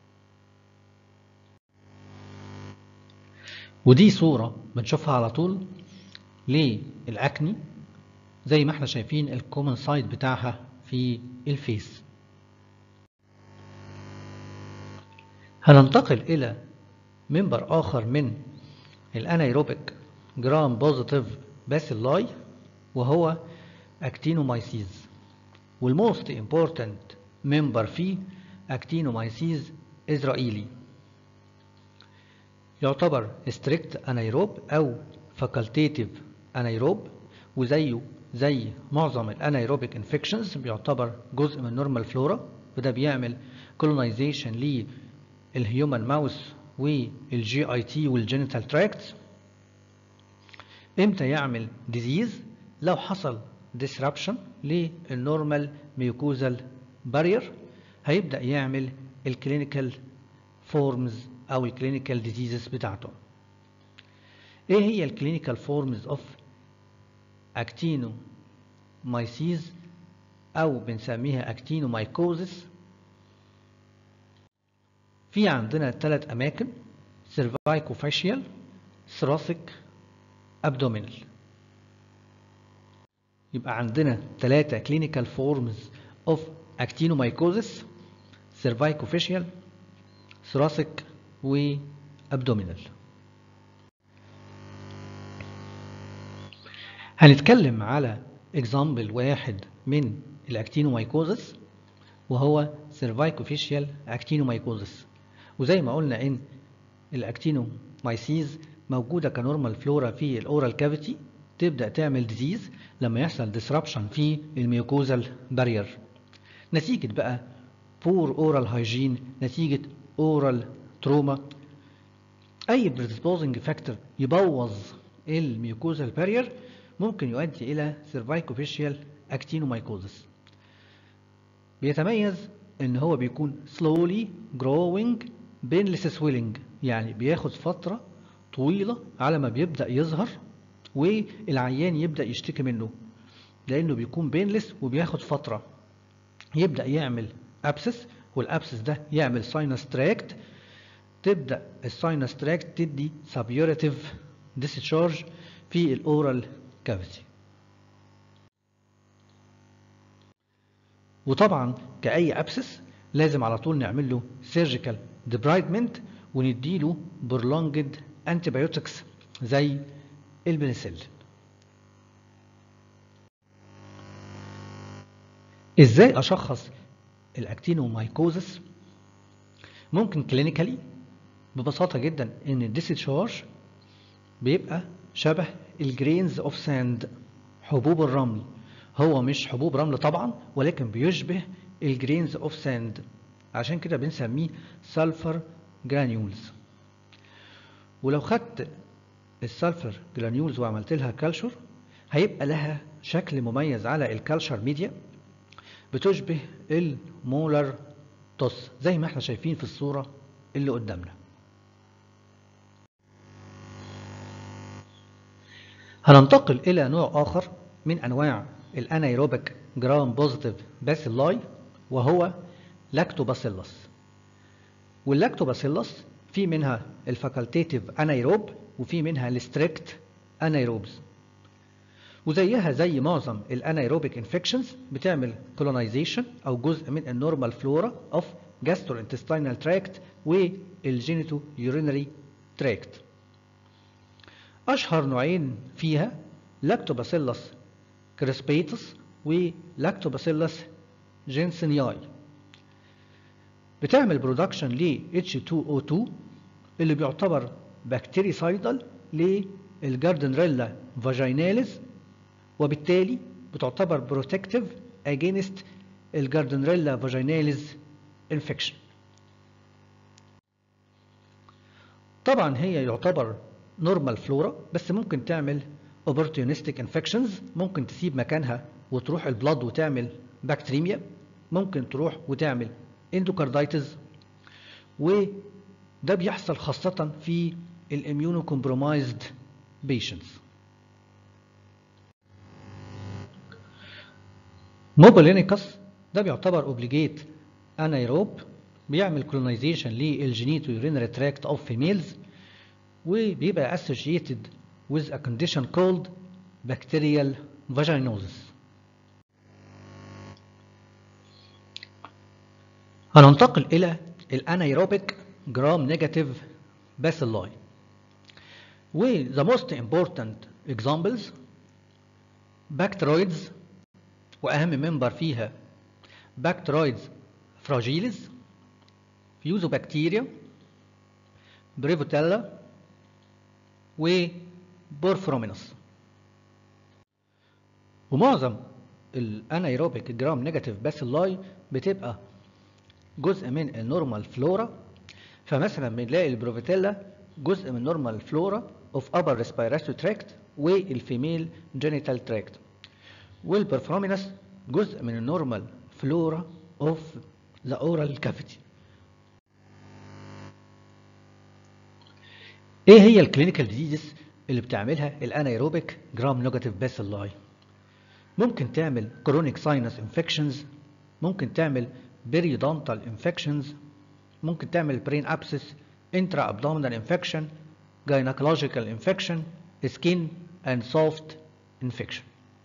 ودي صورة بنشوفها على طول للأكني زي ما احنا شايفين الكومن سايد بتاعها في الفيس هننتقل إلى منبر آخر من الانايروبيك جرام بوزيتيف باسيلاي وهو اكتينومايسيز والموست امبورتنت ممبر فيه اكتينومايسيز اسرائيلي يعتبر ستريكت انايروب او فاكولتيتيف انايروب وزيه زي معظم الانايروبيك انفكشنز بيعتبر جزء من نورمال فلورا وده بيعمل كولونايزيشن للهيومن ماوس والجي اي تي والجينيتال تراكت امتى يعمل ديزيز لو حصل disruption للنورمال ميوكوزال بارير هيبدا يعمل الكلينيكال فورمز او الكلينيكال ديزيزز بتاعته ايه هي الكلينيكال فورمز اوف اكتينومايسيز أو بنسميها أكتينومايكوزس في عندنا ثلاث أماكن cervicofacial thoracic abdominal يبقى عندنا ثلاثة clinical forms of actinomycosis cervicofacial thoracic و abdominal هنتكلم على example واحد من الاكتينومايكوزس وهو cervicofacial actinomycosis وزي ما قلنا ان الاكتينومايسيز موجوده كنورمال فلورا في الاورال كافيتي تبدا تعمل ديزيز لما يحصل ديسربشن في الميوكوزال بارير نتيجه بقى بور اورال هايجين نتيجه اورال تروما اي بريدسبوزنج فاكتور يبوظ الميوكوزال بارير ممكن يؤدي الى سيرفايكوفيشيال اكتينومايكوزس بيتميز ان هو بيكون slowly growing painless swelling يعني بياخد فترة طويلة على ما بيبدأ يظهر والعيان يبدأ يشتكي منه لأنه بيكون بينلس وبياخد فترة يبدأ يعمل أبسس والأبسس ده يعمل ساينس تراكت تبدأ الساينس تراكت تدي سبيوريتيف discharge في الأورال كافيتي وطبعا كأي أبسس لازم على طول نعمل له سيرجيكال ديبرايدمنت ونديله برولونجد انتيبيوتكس زي البنسلين ازاي اشخص الاكتينومايكوزس ممكن كلينيكالي ببساطة جدا ان الديسشارج بيبقى شبه الجرينز اوف ساند حبوب الرمل هو مش حبوب رمل طبعا ولكن بيشبه الجرينز اوف ساند عشان كده بنسميه سلفر جرانيولز ولو خدت السلفر جرانيولز وعملت لها كالشر هيبقى لها شكل مميز على الكالشر ميديا بتشبه المولر توس زي ما احنا شايفين في الصورة اللي قدامنا هننتقل إلى نوع آخر من أنواع الانايروبيك جرام بوزيتيف باسيلاي وهو لاكتوباسيلس واللاكتوباسيلس في منها الفاكولتيتيف انايروب وفي منها الستريكت انايروبز وزيها زي معظم الانايروبيك انفكشنز بتعمل كولونايزيشن او جزء من النورمال فلورا اوف جاستروانتستينال تراكت والجينيتو يورينري تراكت اشهر نوعين فيها لاكتوباسيلس كريسبيتس ولاكتوباسيلس جينسينياي بتعمل برودكشن ل H2O2 اللي بيعتبر بكتيريسايدال للجاردنريلا فاجيناليس وبالتالي بتعتبر بروتكتيف اجينست الجاردنريلا فاجيناليس انفكشن طبعا هي يعتبر نورمال فلورا بس ممكن تعمل opportunistic infections ممكن تسيب مكانها وتروح البلاد وتعمل بكتيريميا ممكن تروح وتعمل اندوكاردايتس وده بيحصل خاصة في الاميونو كومبرومايزد بيشنتس موبولينيكس ده بيعتبر اوبليجيت انايروب بيعمل كولونايزيشن للجينيتو يورينري تراكت اوف فيميلز وبيبقى associated with a condition called bacterial vaginosis هننتقل إلى الانايروبيك جرام نيجاتيف bacilli و the most important examples bacteroids وأهم منبر فيها bacteroids fragilis فيوزوبكتيريا بريفوتيلا وبورفرومينوس ومعظم الانايروبيك جرام نيجاتيف باسيلاي بتبقى جزء من النورمال فلورا فمثلا بنلاقي البروفيتيلا جزء من نورمال فلورا اوف ابر ريسبيراتوري تراكت والفيميل جينيتال تراكت والبرفرومينوس جزء من النورمال فلورا اوف ذا اورال كافيتي ايه هي الكلينيكال ديزيز اللي بتعملها الانايروبيك جرام نيجاتيف باسيلاي ممكن تعمل chronic sinus infections ممكن تعمل periodontal infections ممكن تعمل brain abscess intra-abdominal infection gynecological infection skin and soft infection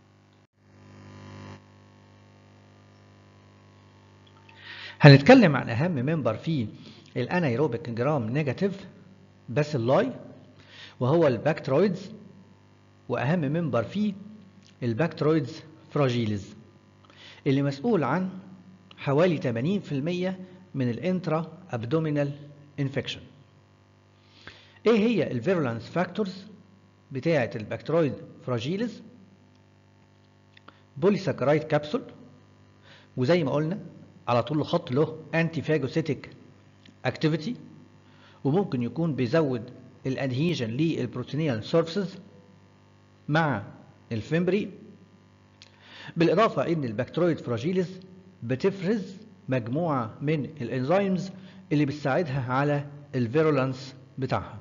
هنتكلم عن أهم ممبر في الانايروبيك جرام نيجاتيف باسيلاي وهو الباكترويدز وأهم ممبر فيه الباكترويدز فراجيلز اللي مسؤول عن حوالي 80% من الانترا ابدومينال انفكشن ايه هي الفيرولانس فاكتورز بتاعه البكترويد فراجيلز بوليساكرايد كابسول وزي ما قلنا على طول الخط له انتي فاجوسيتيك اكتيفيتي وممكن يكون بيزود الادهيجن للبروتينيال سيرفيسز مع الفيمبري بالاضافه ان البكترويد فراجيلز بتفرز مجموعه من الانزيمز اللي بتساعدها على الفيرولانس بتاعها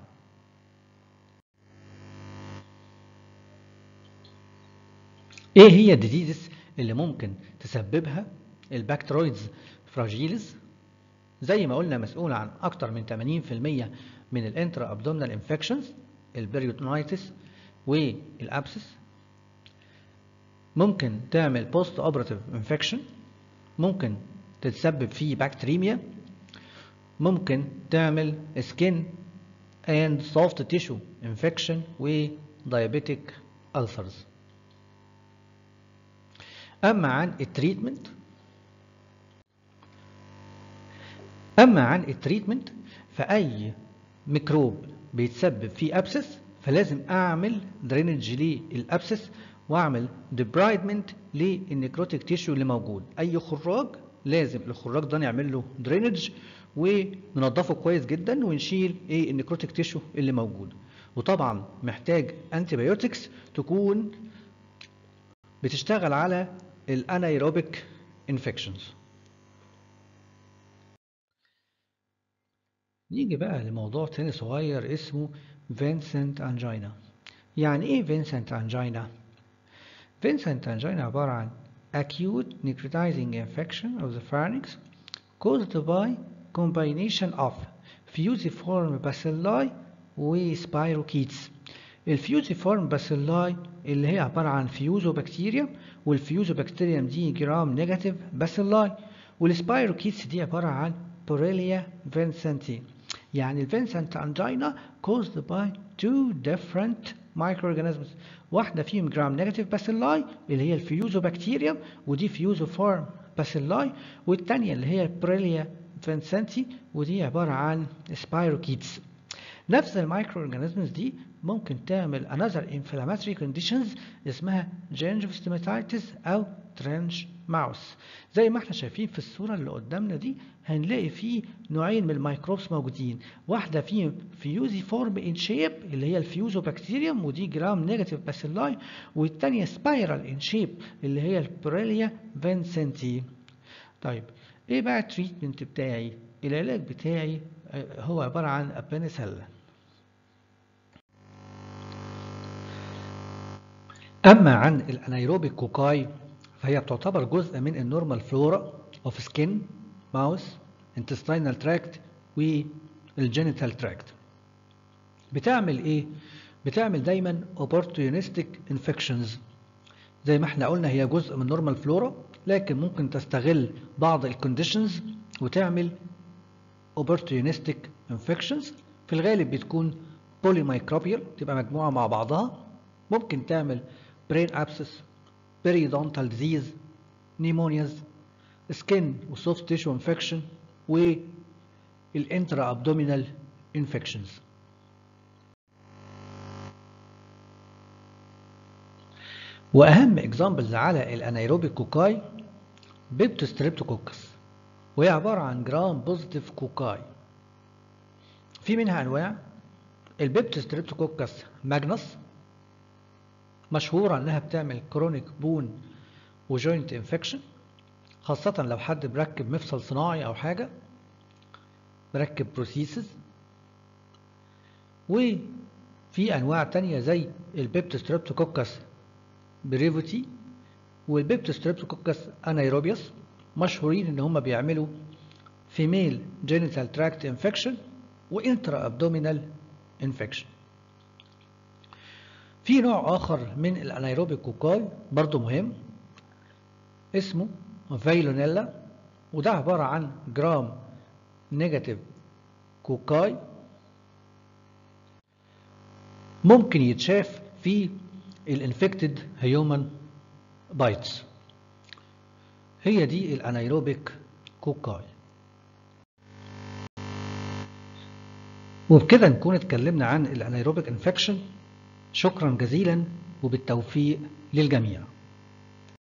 ايه هي الديزيزز اللي ممكن تسببها البكترويدز فراجيلز زي ما قلنا مسؤول عن اكتر من 80% من الانترا ابدومينال انفكشنز البريوتونايتس والابسس ممكن تعمل بوست اوبراتيف انفكشن ممكن تتسبب في بكتيريميا ممكن تعمل سكين and soft tissue infection و diabetic ulcers أما عن التريتمنت أما عن التريتمنت فأي ميكروب بيتسبب في أبسس فلازم أعمل درينج للأبسس وأعمل ديبرايدمنت للنيكروتيك تيشو اللي موجود أي خراج لازم الخراج ده نعمل له درينج وننضفه كويس جدا ونشيل ايه النيكروتيك تيشو اللي موجود وطبعا محتاج انتي بايوتكس تكون بتشتغل على الانايروبيك انفكشنز نيجي بقى لموضوع تاني صغير اسمه فينسنت انجينا يعني ايه فينسنت انجينا فينسنت انجينا عبارة عن acute necrotizing infection of the pharynx caused by combination of fusiform bacilli و spirochetes الفيوزيفورم باسيلاي اللي هي عبارة عن فيوزوبكتيريا والفيوزوبكتيريا دي جرام نيجاتيف باسيلاي والسبايروكيتس دي عبارة عن بوريليا فينسنتي يعني الفينسنت انجينا caused by two different microorganisms واحدة فيهم جرام نيجاتيف باسيلاي اللي هي الفيوزوبكتيريا ودي فيوزوفورم باسيلاي والتانية اللي هي البوريليا فينسنتي ودي عبارة عن سبايروكيتس نفس المايكرو اورجانيزمز دي ممكن تعمل another inflammatory conditions اسمها gingivitis او ترنش ماوس زي ما احنا شايفين في الصورة اللي قدامنا دي هنلاقي فيه نوعين من الميكروبس موجودين واحدة فيهم فيوزي فورم ان شيب اللي هي الفيوزوبكتيريوم ودي جرام نيجاتيف باسيلاي والتانية سبايرال ان شيب اللي هي البريليا فينسنتي طيب ايه بقى التريتمنت بتاعي العلاج بتاعي هو عبارة عن ابنسلين أما عن الأنايروبيك كوكاي فهي بتعتبر جزء من النورمال فلورا اوف سكين ماوس intestinal تراكت والجينيتال تراكت بتعمل ايه بتعمل دايما opportunistic infections زي ما احنا قلنا هي جزء من نورمال فلورا لكن ممكن تستغل بعض الكونديشنز وتعمل opportunistic infections في الغالب بتكون polymicrobial تبقى مجموعة مع بعضها ممكن تعمل brain abscess periodontal disease pneumonias skin و soft tissue infection والintra abdominal infections واهم اكزامبلز على الانايروبيك كوكاي بيبتوستريبتوكوكس وهي عبارة عن جرام بوزيتيف كوكاي في منها انواع البيبتوستريبتوكوكس ماجنس مشهورة انها بتعمل كرونيك بون وجوينت انفكشن خاصة لو حد مركب مفصل صناعي او حاجة مركب بروسيسز وفي انواع تانية زي البيبتوستريبتوكوكس بريفوتي والبيبت ستريبتوكوكس انايروبيوس مشهورين ان هم بيعملوا فيميل جينيتال تراكت انفكشن وانترا ابدومينال انفكشن في نوع اخر من الانايروبيك كوكاي برضو مهم اسمه فايلونيلا وده عبارة عن جرام نيجاتيف كوكاي ممكن يتشاف في الانفكتد هيومن بايتس هي دي الانايروبيك كوكاي وبكده نكون اتكلمنا عن الانايروبيك انفكشن شكرا جزيلا وبالتوفيق للجميع